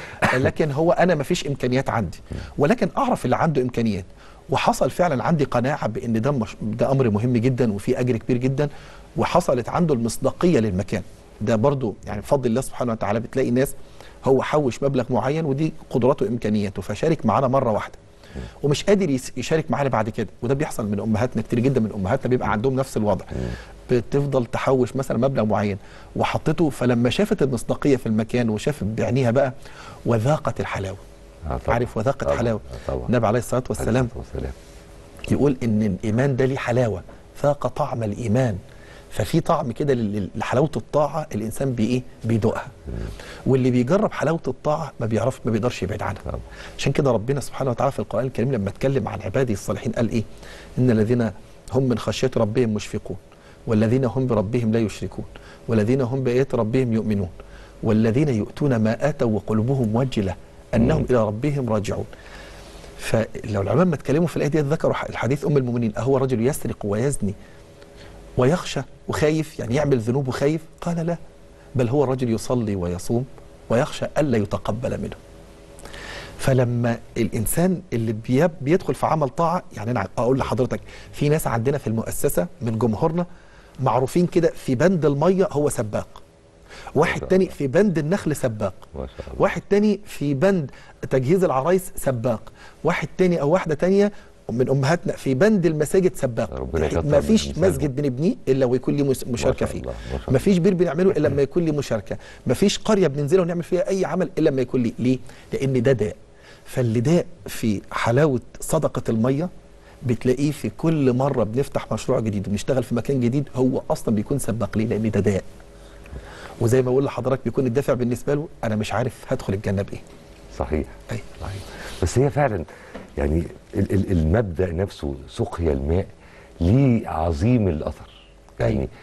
لكن هو انا ما فيش امكانيات عندي ولكن اعرف اللي عنده امكانيات وحصل فعلا عندي قناعه بان ده مش ده امر مهم جدا وفي اجر كبير جدا وحصلت عنده المصداقيه للمكان ده برضو يعني بفضل الله سبحانه وتعالى بتلاقي ناس هو حوش مبلغ معين ودي قدراته وامكانياته فشارك معانا مره واحده ومش قادر يس- يشارك معانا بعد كده وده بيحصل من امهاتنا كتير جدا من امهاتنا بيبقى عندهم نفس الوضع بتفضل تحوش مثلا مبلغ معين وحطته فلما شافت المصداقيه في المكان وشافت بعينيها بقى وذاقت الحلاوه آه طبعاً. عارف وذاقت طبعاً. حلاوه آه طبعا النبي عليه الصلاه والسلام والسلام يقول ان الايمان ده ليه حلاوه ذاق طعم الايمان ففي طعم كده لل- لحلاوه الطاعه الانسان بي ايه بيدوقها واللي بيجرب حلاوه الطاعه ما بيعرف ما بيقدرش يبعد عنها طبعاً. عشان كده ربنا سبحانه وتعالى في القران الكريم لما اتكلم عن عباده الصالحين قال ايه ان الذين هم من خشيه ربهم مشفقون والذين هم بربهم لا يشركون والذين هم بايات ربهم يؤمنون والذين يؤتون ما اتوا وقلوبهم وجله انهم الى ربهم راجعون فلو العلماء ما اتكلموا في الايه دي ذكروا الحديث ام المؤمنين اهو رجل يسرق ويزني ويخشى وخايف يعني يعمل ذنوب وخايف قال لا بل هو الرجل يصلي ويصوم ويخشى الا يتقبل منه فلما الانسان اللي بي- بيدخل في عمل طاعه يعني انا اقول لحضرتك في ناس عندنا في المؤسسه من جمهورنا معروفين كده في بند الميه هو سباق واحد شاء تاني الله. في بند النخل سباق ما شاء الله واحد تاني في بند تجهيز العرايس سباق واحد تاني او واحده تانية من امهاتنا في بند المساجد سباق ربنا يكتر ما من فيش أمثالهم. مسجد بنبنيه الا ويكون ليه مس- مشاركه شاء فيه الله، ما شاء ما فيش بير بنعمله الا لما يكون ليه مشاركه ما فيش قريه بننزلها ونعمل فيها اي عمل الا لما يكون ليه ليه لان ده داء فاللي داء في حلاوه صدقه الميه بتلاقيه في كل مره بنفتح مشروع جديد وبنشتغل في مكان جديد هو اصلا بيكون سباق ليه لان ده داء وزي ما بقول لحضرتك بيكون الدافع بالنسبه له انا مش عارف هدخل الجنه بايه صحيح أي. صحيح بس هي فعلا يعني ال- ال- المبدا نفسه سقيا الماء ليه عظيم الاثر يعني أيوة.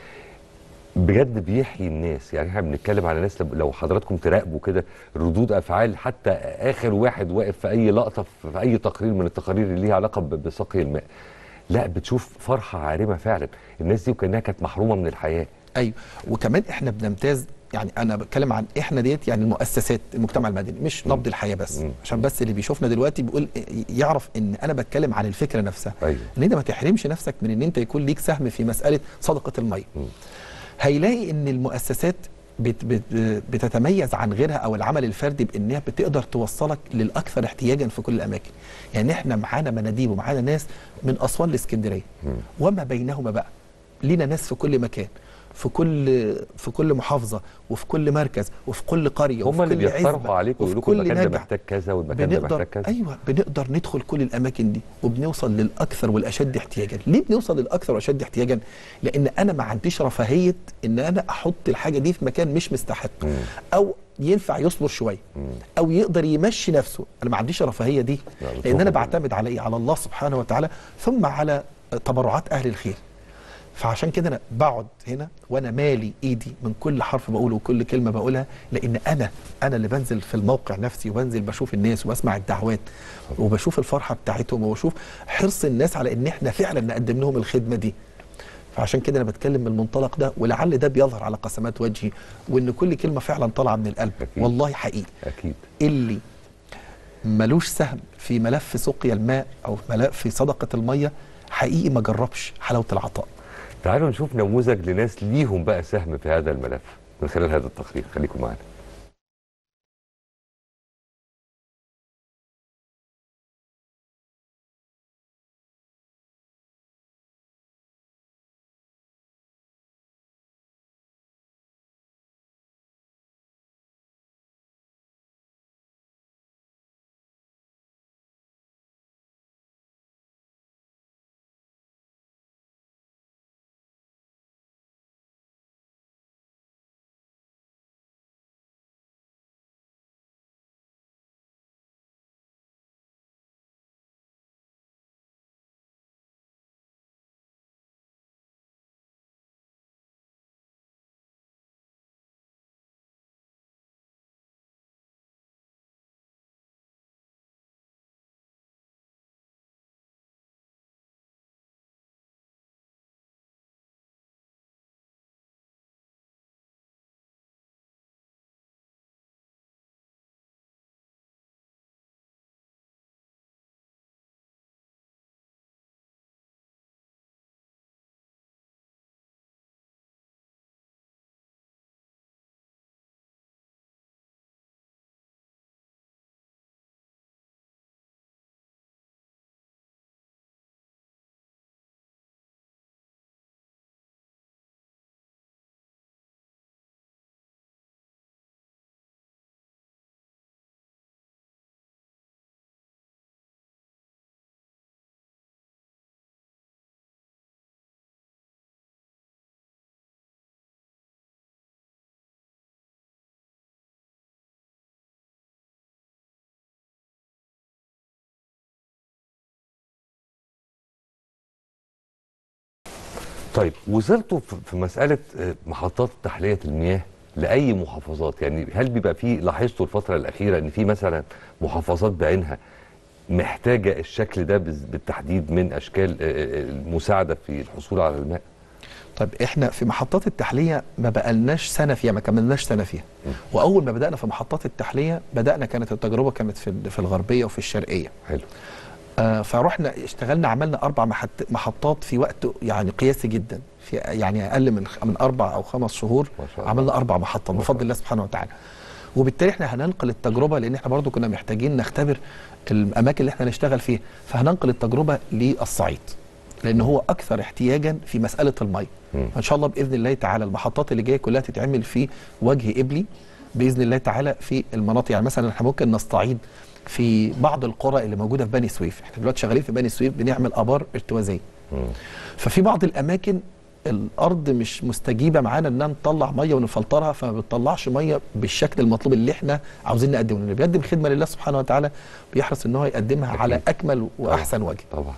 بجد بيحيي الناس يعني احنا بنتكلم على ناس لو- لو حضراتكم تراقبوا كده ردود افعال حتى اخر واحد واقف في اي لقطه في اي تقرير من التقارير اللي ليها علاقه ب- بسقي الماء لا بتشوف فرحه عارمه فعلا الناس دي وكانها كانت محرومه من الحياه ايوه وكمان احنا بنمتاز يعني انا بتكلم عن احنا ديت يعني المؤسسات المجتمع المدني مش نبض الحياه بس مم. عشان بس اللي بيشوفنا دلوقتي بيقول يعرف ان انا بتكلم عن الفكره نفسها ايوه ان انت ما تحرمش نفسك من ان انت يكون ليك سهم في مساله صدقه الميه مم. هيلاقي ان المؤسسات بت بت بتتميز عن غيرها او العمل الفردي بانها بتقدر توصلك للاكثر احتياجا في كل الاماكن يعني احنا معانا مناديب ومعانا ناس من اسوان لاسكندريه مم. وما بينهما بقى لينا ناس في كل مكان في كل في كل محافظه وفي كل مركز وفي كل قريه هم وفي اللي كل بيقترحوا عزبة عليكم وفي ويقولوا لكم كل المكان ده نجع. محتاج كذا والمكان ده بنقدر محتاج كذا ايوه بنقدر ندخل كل الاماكن دي وبنوصل للاكثر والاشد احتياجا ليه بنوصل للاكثر والاشد احتياجا لان انا ما عنديش رفاهيه ان انا احط الحاجه دي في مكان مش مستحق مم. او ينفع يصبر شويه مم. او يقدر يمشي نفسه انا ما عنديش الرفاهيه دي لا، لان بتوفر انا طبعاً. بعتمد على ايه على الله سبحانه وتعالى ثم على تبرعات اهل الخير فعشان كده انا بقعد هنا وانا مالي ايدي من كل حرف بقوله وكل كلمه بقولها لان انا انا اللي بنزل في الموقع نفسي وبنزل بشوف الناس وبسمع الدعوات وبشوف الفرحه بتاعتهم وبشوف حرص الناس على ان احنا فعلا نقدم لهم الخدمه دي فعشان كده انا بتكلم من المنطلق ده ولعل ده بيظهر على قسمات وجهي وان كل كلمه فعلا طالعه من القلب أكيد. والله حقيقي اكيد اللي ملوش سهم في ملف سقيا الماء او ملف في صدقه الميه حقيقي ما جربش حلاوه العطاء تعالوا نشوف نموذج لناس ليهم بقى سهم في هذا الملف من خلال هذا التقرير خليكم معانا طيب وصلتوا في- في مساله آه، محطات تحليه المياه لاي محافظات يعني هل بيبقى في لاحظتوا الفتره الاخيره ان في مثلا محافظات بعينها محتاجه الشكل ده بز- بالتحديد من اشكال آه، آه، المساعده في الحصول على الماء طيب احنا في محطات التحليه ما بقالناش سنه فيها ما كملناش سنه فيها واول ما بدانا في محطات التحليه بدانا كانت التجربه كانت في في الغربيه وفي الشرقيه حلو آه فرحنا اشتغلنا عملنا اربع محط محطات في وقت يعني قياسي جدا في يعني اقل من من اربع او خمس شهور ما شاء الله. عملنا اربع محطات بفضل الله سبحانه وتعالى وبالتالي احنا هننقل التجربه لان احنا برضو كنا محتاجين نختبر الاماكن اللي احنا نشتغل فيها فهننقل التجربه للصعيد لان هو اكثر احتياجا في مساله الميه مم. ان شاء الله باذن الله تعالى المحطات اللي جايه كلها تتعمل في وجه قبلي باذن الله تعالى في المناطق يعني مثلا احنا ممكن نستعيد في بعض القرى اللي موجوده في بني سويف احنا دلوقتي شغالين في بني سويف بنعمل ابار ارتوازيه مم. ففي بعض الاماكن الارض مش مستجيبه معانا انها نطلع ميه ونفلترها فما بتطلعش ميه بالشكل المطلوب اللي احنا عاوزين نقدمه اللي بيقدم خدمه لله سبحانه وتعالى بيحرص ان هو يقدمها أكيد. على اكمل واحسن وجه طبعا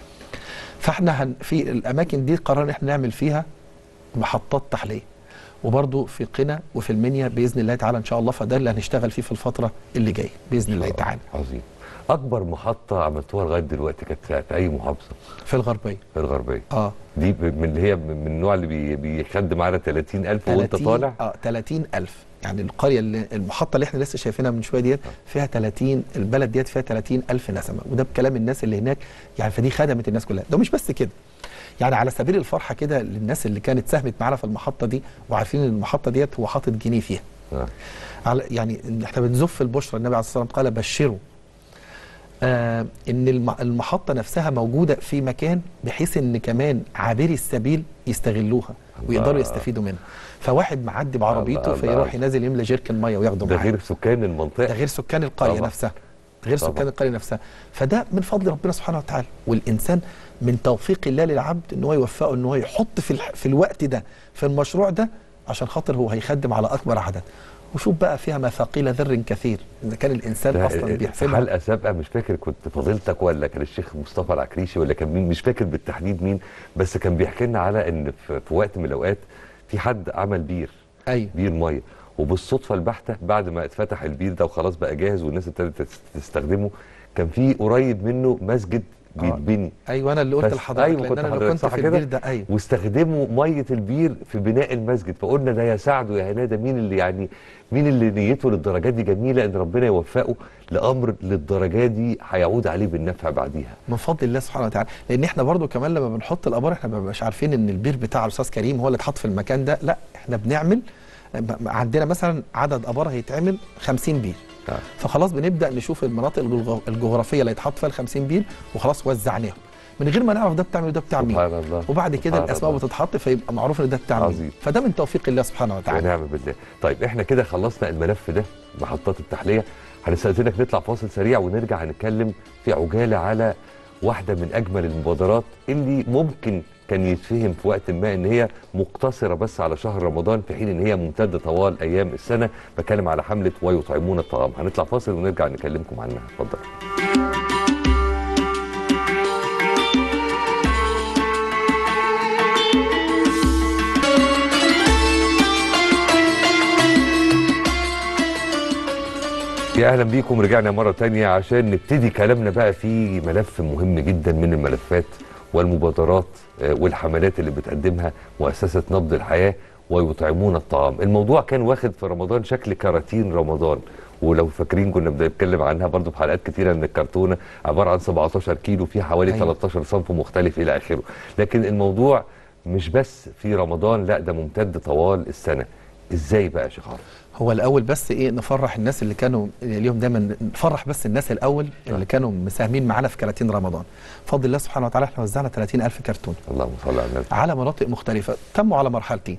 فاحنا هن في الاماكن دي قررنا احنا نعمل فيها محطات تحليه وبرضو في قنا وفي المنيا باذن الله تعالى ان شاء الله فده اللي هنشتغل فيه في الفتره اللي جايه باذن الله تعالى عظيم اكبر محطه عملتوها لغايه دلوقتي كانت في اي محافظه في الغربيه في الغربيه اه دي ب- من اللي هي من النوع اللي بي- بيخدم على 30000 وانت 30 طالع اه 30000 يعني القريه اللي المحطه اللي احنا لسه شايفينها من شويه ديت فيها 30 البلد ديت فيها 30000 نسمه وده بكلام الناس اللي هناك يعني فدي خدمت الناس كلها ده مش بس كده يعني على سبيل الفرحه كده للناس اللي كانت ساهمت معانا في المحطه دي وعارفين ان المحطه ديت هو حاطط جنيه فيها آه. على يعني إن احنا بنزف البشرى النبي عليه الصلاه والسلام قال بشروا آه ان الم- المحطه نفسها موجوده في مكان بحيث ان كمان عابري السبيل يستغلوها ويقدروا الله. يستفيدوا منها فواحد معدي بعربيته الله، فيروح الله. ينزل يملى جيركن ميه وياخده ده معاه غير سكان المنطقه ده غير سكان القريه طبعا. نفسها غير طبعا. سكان القريه نفسها فده من فضل ربنا سبحانه وتعالى والانسان من توفيق الله للعبد ان هو يوفقه ان هو يحط في الح- في الوقت ده في المشروع ده عشان خاطر هو هيخدم على اكبر عدد وشوف بقى فيها مثاقيل ذر كثير اذا كان الانسان ده اصلا في بيحسبها حلقه سابقه مش فاكر كنت فضيلتك ولا كان الشيخ مصطفى العكريشي ولا كان مين مش فاكر بالتحديد مين بس كان بيحكي لنا على ان في في وقت من الاوقات في حد عمل بير ايوه بير ميه وبالصدفه البحته بعد ما اتفتح البير ده وخلاص بقى جاهز والناس ابتدت تس- تستخدمه كان في قريب منه مسجد بيتبني ايوه انا اللي قلت بس- لحضرتك ايوه لان كنت انا اللي حضرتك كنت صح في كده البير ده ايوه واستخدموا ميه البير في بناء المسجد فقلنا ده يساعده يا هناده مين اللي يعني مين اللي نيته للدرجه دي جميله ان ربنا يوفقه لامر للدرجه دي هيعود عليه بالنفع بعديها من فضل الله سبحانه وتعالى لان احنا برضو كمان لما بنحط الابار احنا ما بنبقاش عارفين ان البير بتاع الاستاذ كريم هو اللي اتحط في المكان ده لا احنا بنعمل م- عندنا مثلا عدد ابار هيتعمل 50 بير آه. فخلاص بنبدا نشوف المناطق الجغ- الجغرافيه اللي هيتحط فيها ال 50 بير وخلاص وزعناهم من غير ما نعرف ده بتاع مين وده بتاع مين سبحان الله وبعد كده سبحان الاسماء الله. بتتحط فيبقى معروف ان ده بتاع عظيم. مين فده من توفيق الله سبحانه وتعالى ونعم بالله طيب احنا كده خلصنا الملف ده محطات التحليه هنستاذنك نطلع فاصل سريع ونرجع هنتكلم في عجاله على واحده من اجمل المبادرات اللي ممكن كان يتفهم في وقت ما ان هي مقتصره بس على شهر رمضان في حين ان هي ممتده طوال ايام السنه بتكلم على حمله ويطعمون الطعام هنطلع فاصل ونرجع نكلمكم عنها اتفضل يا اهلا بيكم رجعنا مره تانية عشان نبتدي كلامنا بقى في ملف مهم جدا من الملفات والمبادرات آه، والحملات اللي بتقدمها مؤسسه نبض الحياه ويطعمون الطعام الموضوع كان واخد في رمضان شكل كراتين رمضان ولو فاكرين كنا بنتكلم عنها برضو في حلقات كتيره ان الكرتونه عباره عن 17 كيلو فيها حوالي أيوة. 13 صنف مختلف الى اخره لكن الموضوع مش بس في رمضان لا ده ممتد طوال السنه ازاي بقى يا شيخ عرب هو الاول بس ايه نفرح الناس اللي كانوا اليوم دايما نفرح بس الناس الاول اللي كانوا مساهمين معانا في كراتين رمضان بفضل الله سبحانه وتعالى احنا وزعنا 30000 كرتون اللهم صل على النبي على مناطق مختلفه تموا على مرحلتين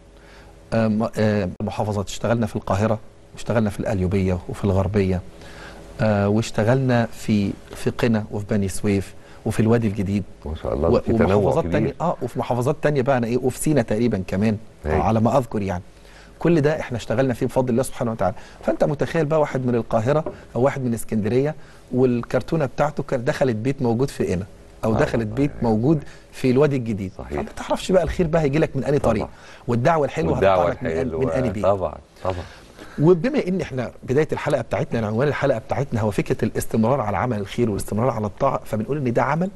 آم، آم، محافظات اشتغلنا في القاهره واشتغلنا في القليوبيه وفي الغربيه آه، واشتغلنا في في قنا وفي بني سويف وفي الوادي الجديد ما شاء الله و- في تنوع ومحافظات كبير تانية اه وفي محافظات تانية بقى انا ايه وفي سينا تقريبا كمان أيوة. آه على ما اذكر يعني كل ده احنا اشتغلنا فيه بفضل الله سبحانه وتعالى فانت متخيل بقى واحد من القاهره او واحد من اسكندريه والكرتونه بتاعته كانت دخلت بيت موجود في قنا او آه دخلت بيت موجود في الوادي الجديد صحيح. فما تعرفش بقى الخير بقى هيجي لك من انهي طبعا. طريق والدعوه الحلوه والدعوه هتطلع لك من, الحلوه من انهي بيت طبعا طبعا وبما ان احنا بدايه الحلقه بتاعتنا عنوان الحلقه بتاعتنا هو فكره الاستمرار على عمل الخير والاستمرار على الطاعه فبنقول ان ده عمل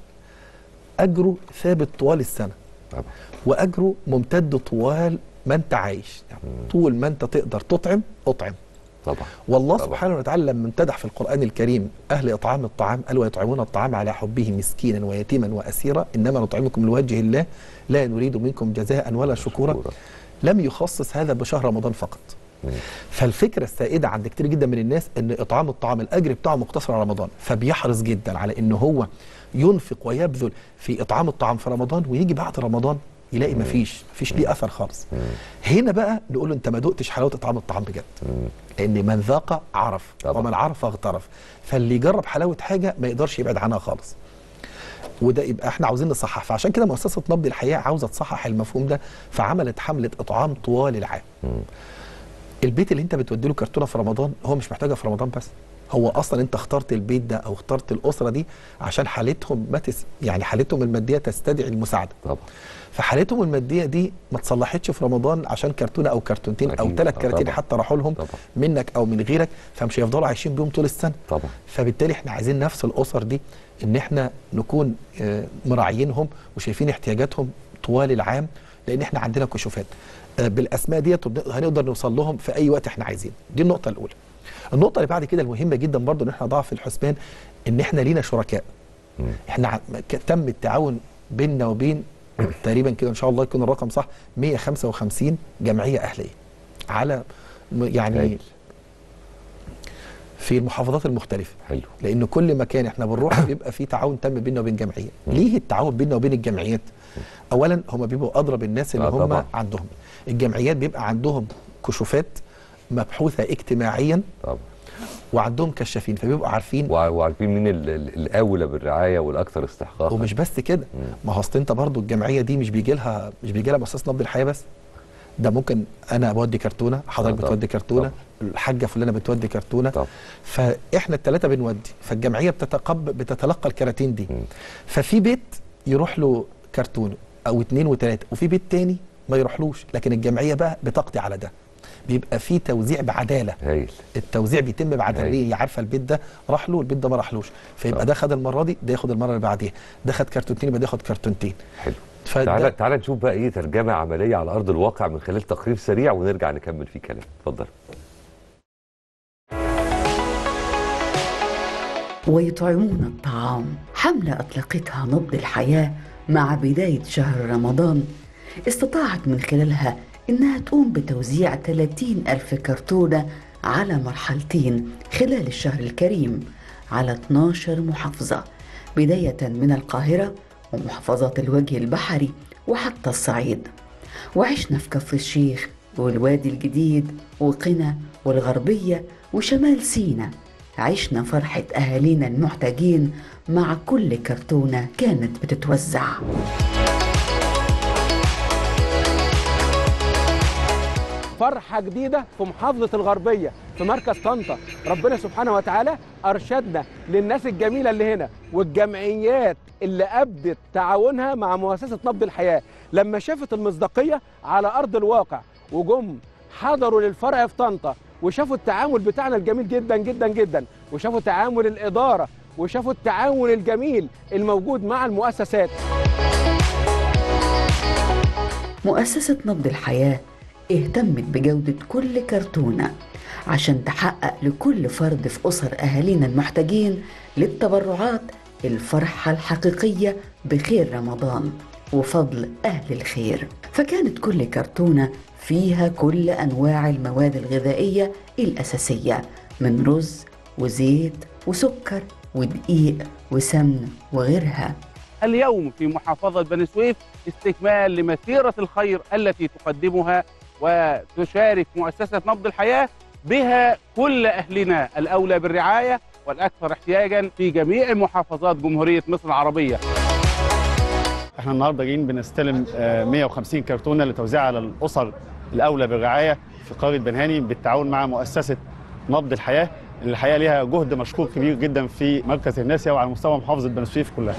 اجره ثابت طوال السنه طبعا واجره ممتد طوال ما انت عايش يعني طول ما انت تقدر تطعم اطعم طبعا والله طبعا. سبحانه وتعالى لما امتدح في القرآن الكريم أهل إطعام الطعام قال ويطعمون الطعام على حبه مسكينا ويتيما وأسيرا إنما نطعمكم لوجه الله لا نريد منكم جزاء ولا شكورا شكورا. لم يخصص هذا بشهر رمضان فقط مم. فالفكرة السائدة عند كتير جدا من الناس إن إطعام الطعام الأجر بتاعه مقتصر على رمضان فبيحرص جدا على إن هو ينفق ويبذل في إطعام الطعام في رمضان ويجي بعد رمضان يلاقي مفيش مفيش ليه أثر خالص هنا بقى نقول له أنت ما دقتش حلاوة إطعام الطعام بجد لان من ذاق عرف طبعا. ومن عرف اغترف فاللي يجرب حلاوه حاجه ما يقدرش يبعد عنها خالص وده يبقى احنا عاوزين نصحح فعشان كده مؤسسه نبض الحياه عاوزه تصحح المفهوم ده فعملت حمله اطعام طوال العام البيت اللي انت بتودي له كرتونه في رمضان هو مش محتاجها في رمضان بس هو اصلا انت اخترت البيت ده او اخترت الاسره دي عشان حالتهم ما تس يعني حالتهم الماديه تستدعي المساعده طبعا فحالتهم الماديه دي ما تصلحتش في رمضان عشان كرتونه او كرتونتين او أكيد. ثلاث آه كراتين طبعا. حتى راحوا لهم طبعا. منك او من غيرك فمش هيفضلوا عايشين بيهم طول السنه طبعا فبالتالي احنا عايزين نفس الاسر دي ان احنا نكون آه، مراعيينهم وشايفين احتياجاتهم طوال العام لان احنا عندنا كشوفات آه، بالاسماء ديت وبن- هنقدر نوصل لهم في اي وقت احنا عايزين دي النقطه الاولى النقطه اللي بعد كده المهمه جدا برضو ان احنا نضع في الحسبان ان احنا لينا شركاء مم. احنا ع- ك- تم التعاون بيننا وبين تقريبا كده ان شاء الله يكون الرقم صح 155 جمعيه اهليه على م- يعني هايل. في المحافظات المختلفه حلو لان كل مكان احنا بنروح بيبقى في تعاون تم بيننا وبين جمعيه ليه التعاون بيننا وبين الجمعيات اولا هم بيبقوا اضرب بالناس اللي آه هم طبعا. عندهم الجمعيات بيبقى عندهم كشوفات مبحوثه اجتماعيا طبعا وعندهم كشافين فبيبقوا عارفين وع- وعارفين مين ال- ال- الاولى بالرعايه والاكثر استحقاقا ومش بس كده ما هو اصل انت برضو الجمعيه دي مش بيجي لها مش بيجي لها مؤسسه نبض الحياه بس ده ممكن انا بودي كرتونه حضرتك آه طبعا. بتودي كرتونه طبعا. الحاجه فلانه بتودي كرتونه طبعا. فاحنا الثلاثه بنودي فالجمعيه بتتقبل بتتلقى الكراتين دي مم. ففي بيت يروح له كرتون او اتنين وتلاته وفي بيت تاني ما يروحلوش لكن الجمعيه بقى بتقضي على ده بيبقى في توزيع بعداله هايل التوزيع بيتم بعداله هايل. ليه هي عارفه البيت ده راح له البيت ده ما راحلوش فيبقى آه. ده خد المره دي ده ياخد المره اللي بعديها ده خد كرتونتين يبقى ده ياخد كرتونتين حلو فده- تعالى تعالى نشوف بقى ايه ترجمه عمليه على ارض الواقع من خلال تقرير سريع ونرجع نكمل فيه كلام اتفضل ويطعمون الطعام حملة أطلقتها نبض الحياة مع بداية شهر رمضان استطاعت من خلالها إنها تقوم بتوزيع 30 ألف كرتونة على مرحلتين خلال الشهر الكريم على 12 محافظة بداية من القاهرة ومحافظات الوجه البحري وحتى الصعيد وعشنا في كفر الشيخ والوادي الجديد وقنا والغربية وشمال سينا عشنا فرحة أهالينا المحتاجين مع كل كرتونة كانت بتتوزع فرحة جديدة في محافظة الغربية في مركز طنطا ربنا سبحانه وتعالى أرشدنا للناس الجميلة اللي هنا والجمعيات اللي أبدت تعاونها مع مؤسسة نبض الحياة لما شافت المصداقية على أرض الواقع وجم حضروا للفرع في طنطا وشافوا التعامل بتاعنا الجميل جدا جدا جدا وشافوا تعامل الإدارة وشافوا التعاون الجميل الموجود مع المؤسسات مؤسسة نبض الحياة اهتمت بجودة كل كرتونة عشان تحقق لكل فرد في أسر أهالينا المحتاجين للتبرعات الفرحة الحقيقية بخير رمضان وفضل أهل الخير فكانت كل كرتونة فيها كل أنواع المواد الغذائية الأساسية من رز وزيت وسكر ودقيق وسمن وغيرها اليوم في محافظة بني سويف استكمال لمسيرة الخير التي تقدمها وتشارك مؤسسة نبض الحياة بها كل أهلنا الأولى بالرعاية والأكثر احتياجا في جميع محافظات جمهورية مصر العربية احنا النهارده جايين بنستلم آه، 150 كرتونه لتوزيع على الاسر الاولى بالرعايه في قريه بنهاني بالتعاون مع مؤسسه نبض الحياه اللي الحقيقه ليها جهد مشكور كبير جدا في مركز الناسيه وعلى مستوى محافظه بني سويف كلها.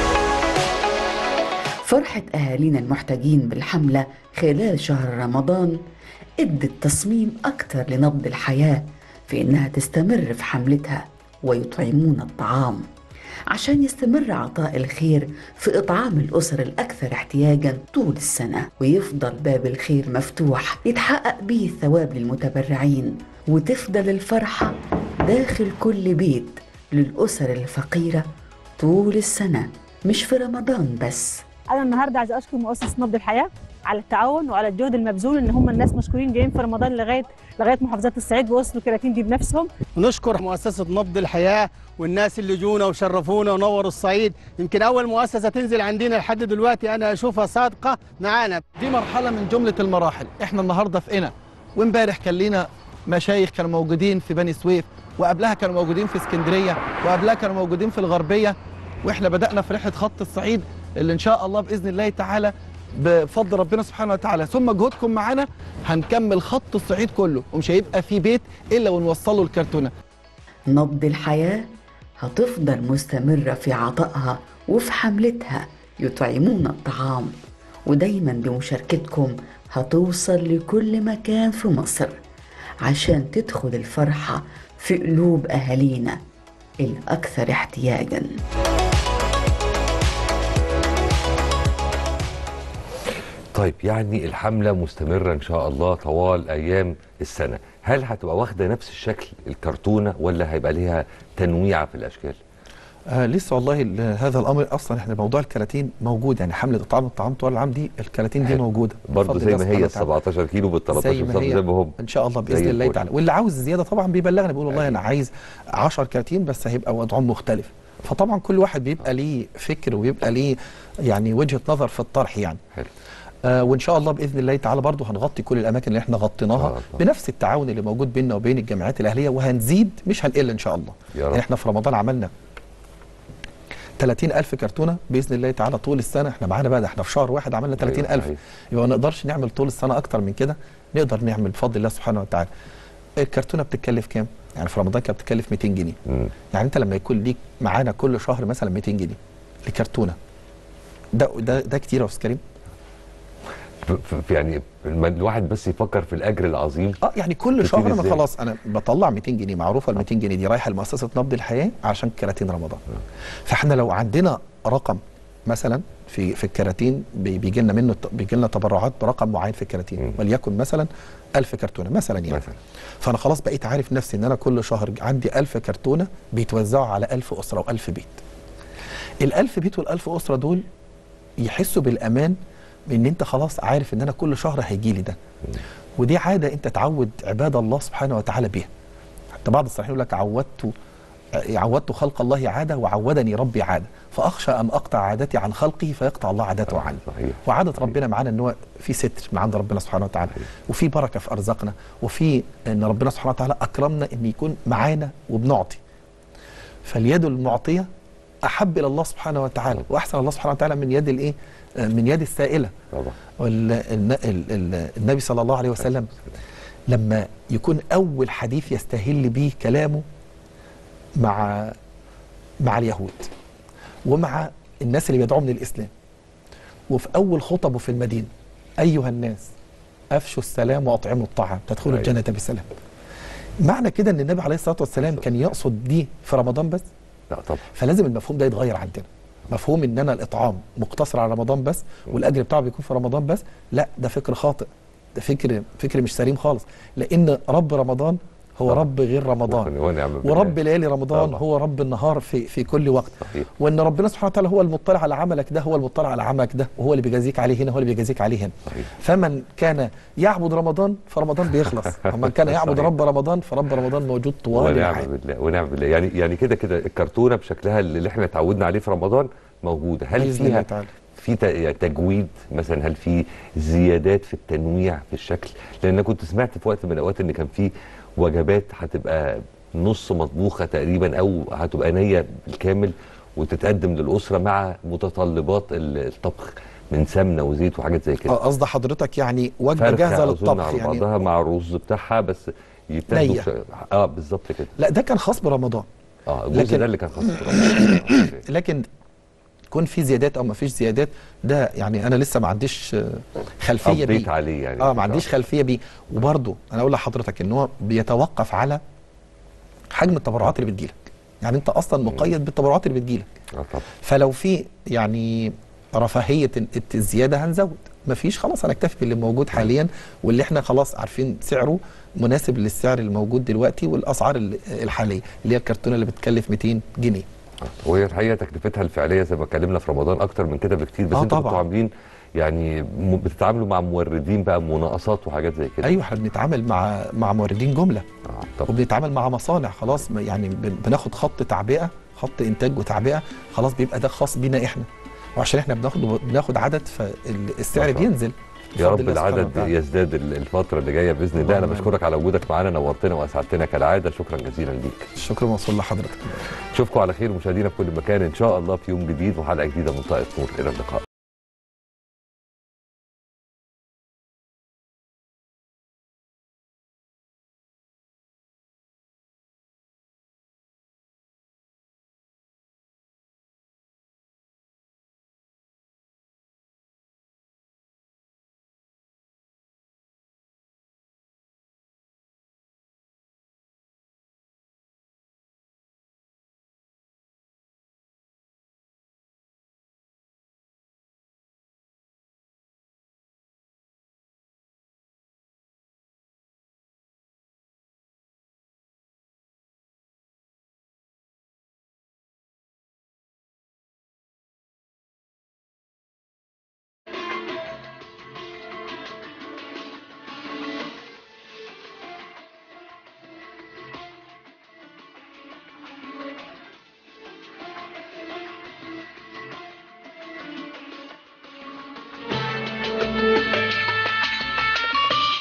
فرحة أهالينا المحتاجين بالحملة خلال شهر رمضان ادت تصميم أكتر لنبض الحياة في إنها تستمر في حملتها ويطعمون الطعام عشان يستمر عطاء الخير في إطعام الأسر الأكثر احتياجا طول السنة ويفضل باب الخير مفتوح يتحقق به الثواب للمتبرعين وتفضل الفرحة داخل كل بيت للأسر الفقيرة طول السنة مش في رمضان بس انا النهارده عايز اشكر مؤسسه نبض الحياه على التعاون وعلى الجهد المبذول ان هم الناس مشكورين جايين في رمضان لغايه لغايه محافظات الصعيد بوصلوا الكراتين دي بنفسهم ونشكر مؤسسة نبض الحياة والناس اللي جونا وشرفونا ونوروا الصعيد يمكن أول مؤسسة تنزل عندنا لحد دلوقتي أنا أشوفها صادقة معانا دي مرحلة من جملة المراحل احنا النهاردة في قنا وامبارح كان لينا مشايخ كانوا موجودين في بني سويف وقبلها كانوا موجودين في اسكندرية وقبلها كانوا موجودين في الغربية واحنا بدأنا في رحلة خط الصعيد اللي ان شاء الله بإذن الله تعالى بفضل ربنا سبحانه وتعالى ثم جهودكم معانا هنكمل خط الصعيد كله ومش هيبقى في بيت إلا ونوصله الكرتونة نبض الحياة هتفضل مستمرة في عطائها وفي حملتها يطعمون الطعام ودايما بمشاركتكم هتوصل لكل مكان في مصر عشان تدخل الفرحة في قلوب أهالينا الأكثر احتياجاً طيب يعني الحملة مستمرة إن شاء الله طوال أيام السنة هل هتبقى واخدة نفس الشكل الكرتونة ولا هيبقى ليها تنويعة في الأشكال؟ آه لسه والله ال- هذا الامر اصلا احنا موضوع الكراتين موجود يعني حمله اطعام الطعام طوال العام دي الكراتين دي حلو. موجوده برضه بفضل زي الله ما هي ال سبحانه وتعالى. 17 كيلو بال 13 زي ما سم هي زي ما هم ان شاء الله زي باذن الله الفل. تعالى واللي عاوز زياده طبعا بيبلغنا بيقول والله انا عايز 10 كراتين بس هيبقى وضعهم مختلف فطبعا كل واحد بيبقى ليه فكر وبيبقى ليه يعني وجهه نظر في الطرح يعني حلو آه وان شاء الله باذن الله تعالى برضه هنغطي كل الاماكن اللي احنا غطيناها آه، آه. بنفس التعاون اللي موجود بيننا وبين الجامعات الاهليه وهنزيد مش هنقل ان شاء الله يا رب. يعني احنا في رمضان عملنا 30000 كرتونه باذن الله تعالى طول السنه احنا معانا بقى ده احنا في شهر واحد عملنا 30000 صحيح. يبقى ما نقدرش نعمل طول السنه اكتر من كده نقدر نعمل بفضل الله سبحانه وتعالى الكرتونه بتتكلف كام يعني في رمضان كانت بتتكلف 200 جنيه مم. يعني انت لما يكون ليك معانا كل شهر مثلا 200 جنيه لكرتونه ده ده ده كتير يا استاذ كريم ف- ف- يعني الم- الواحد بس يفكر في الاجر العظيم اه يعني كل كتير شهر انا إزاي؟ خلاص انا بطلع 200 جنيه معروفه ال 200 جنيه دي رايحه لمؤسسه نبض الحياه عشان كراتين رمضان فاحنا لو عندنا رقم مثلا في في الكراتين بي- بيجي لنا منه بيجي لنا تبرعات برقم معين في الكراتين وليكن مثلا 1000 كرتونه مثلا يعني مثلا. فانا خلاص بقيت عارف نفسي ان انا كل شهر عندي 1000 كرتونه بيتوزعوا على 1000 اسره و1000 بيت ال1000 بيت وال1000 اسره دول يحسوا بالامان بان انت خلاص عارف ان انا كل شهر هيجي لي ده ودي عاده انت تعود عباد الله سبحانه وتعالى بيها حتى بعض الصالحين يقول لك عودت عودت خلق الله عاده وعودني ربي عاده فاخشى ان اقطع عادتي عن خلقه فيقطع الله عادته عني صحيح وعاده ربنا معانا ان هو في ستر من عند ربنا سبحانه وتعالى وفي بركه في ارزاقنا وفي ان ربنا سبحانه وتعالى اكرمنا ان يكون معانا وبنعطي فاليد المعطيه احب الى الله سبحانه وتعالى واحسن الله سبحانه وتعالى من يد الايه آه، من يد السائله طبعا النبي صلى الله عليه وسلم لما يكون اول حديث يستهل به كلامه مع مع اليهود ومع الناس اللي بيدعوهم للاسلام وفي اول خطبه في المدينه ايها الناس افشوا السلام واطعموا الطعام تدخلوا أيوة. الجنه بسلام معنى كده ان النبي عليه الصلاه والسلام كان يقصد دي في رمضان بس لا طبعا فلازم المفهوم ده يتغير عندنا مفهوم ان انا الاطعام مقتصر على رمضان بس والاجر بتاعه بيكون في رمضان بس لا ده فكر خاطئ ده فكر فكر مش سليم خالص لان رب رمضان هو طبعا. رب غير رمضان ونعم بالله. ورب ليالي رمضان طبعا. هو رب النهار في في كل وقت صحيح. وان ربنا سبحانه وتعالى هو المطلع على عملك ده هو المطلع على عملك ده وهو اللي بيجازيك عليه هنا هو اللي بيجازيك عليه هنا صحيح. فمن كان يعبد رمضان فرمضان بيخلص ومن كان يعبد صحيح. رب رمضان فرب رمضان موجود طوال ونعم الحياه بالله ونعم بالله يعني يعني كده كده الكرتونه بشكلها اللي احنا اتعودنا عليه في رمضان موجوده هل بإذن الله فيها تعالى. في ت- يعني تجويد مثلا هل في زيادات في التنويع في الشكل لان أنا كنت سمعت في وقت من الاوقات ان كان في وجبات هتبقى نص مطبوخه تقريبا او هتبقى نيه بالكامل وتتقدم للاسره مع متطلبات ال- الطبخ من سمنه وزيت وحاجات زي كده اه قصد حضرتك يعني وجبه فرخة جاهزه أظن للطبخ على يعني بعضها مع الرز بتاعها بس يتاخدوا نية. بش- اه بالظبط كده لا ده كان خاص برمضان اه الجزء لكن- ده اللي كان خاص برمضان. لكن يكون في زيادات او ما فيش زيادات ده يعني انا لسه ما عنديش آه، خلفيه Update بيه عليه يعني اه ما عنديش خلفيه بيه وبرده انا اقول لحضرتك ان هو بيتوقف على حجم التبرعات اللي بتجيلك يعني انت اصلا مقيد بالتبرعات اللي بتجيلك اه طبعا فلو في يعني رفاهيه ال- الزياده هنزود مفيش خلاص هنكتفي باللي موجود حاليا واللي احنا خلاص عارفين سعره مناسب للسعر الموجود دلوقتي والاسعار ال- الحاليه اللي هي الكرتونه اللي بتكلف 200 جنيه وهي الحقيقه تكلفتها الفعليه زي ما اتكلمنا في رمضان اكتر من كده بكتير بس آه انتوا طبعاً. كنتوا عاملين يعني م- بتتعاملوا مع موردين بقى مناقصات وحاجات زي كده ايوه احنا بنتعامل مع مع موردين جمله طبعا. وبنتعامل مع مصانع خلاص ما- يعني بن- بناخد خط تعبئه خط انتاج وتعبئه خلاص بيبقى ده خاص بينا احنا وعشان احنا بناخد بناخد عدد فالسعر ما شاء الله. بينزل يا بفضل رب الله سبحانه العدد وتعالى. يزداد ال- الفتره اللي جايه باذن الله انا اللهم بشكرك على وجودك معانا نورتنا واسعدتنا كالعاده شكرا جزيلا ليك الشكر موصول لحضرتك اشوفكم على خير مشاهدينا في كل مكان ان شاء الله في يوم جديد وحلقه جديده من طائف نور الى اللقاء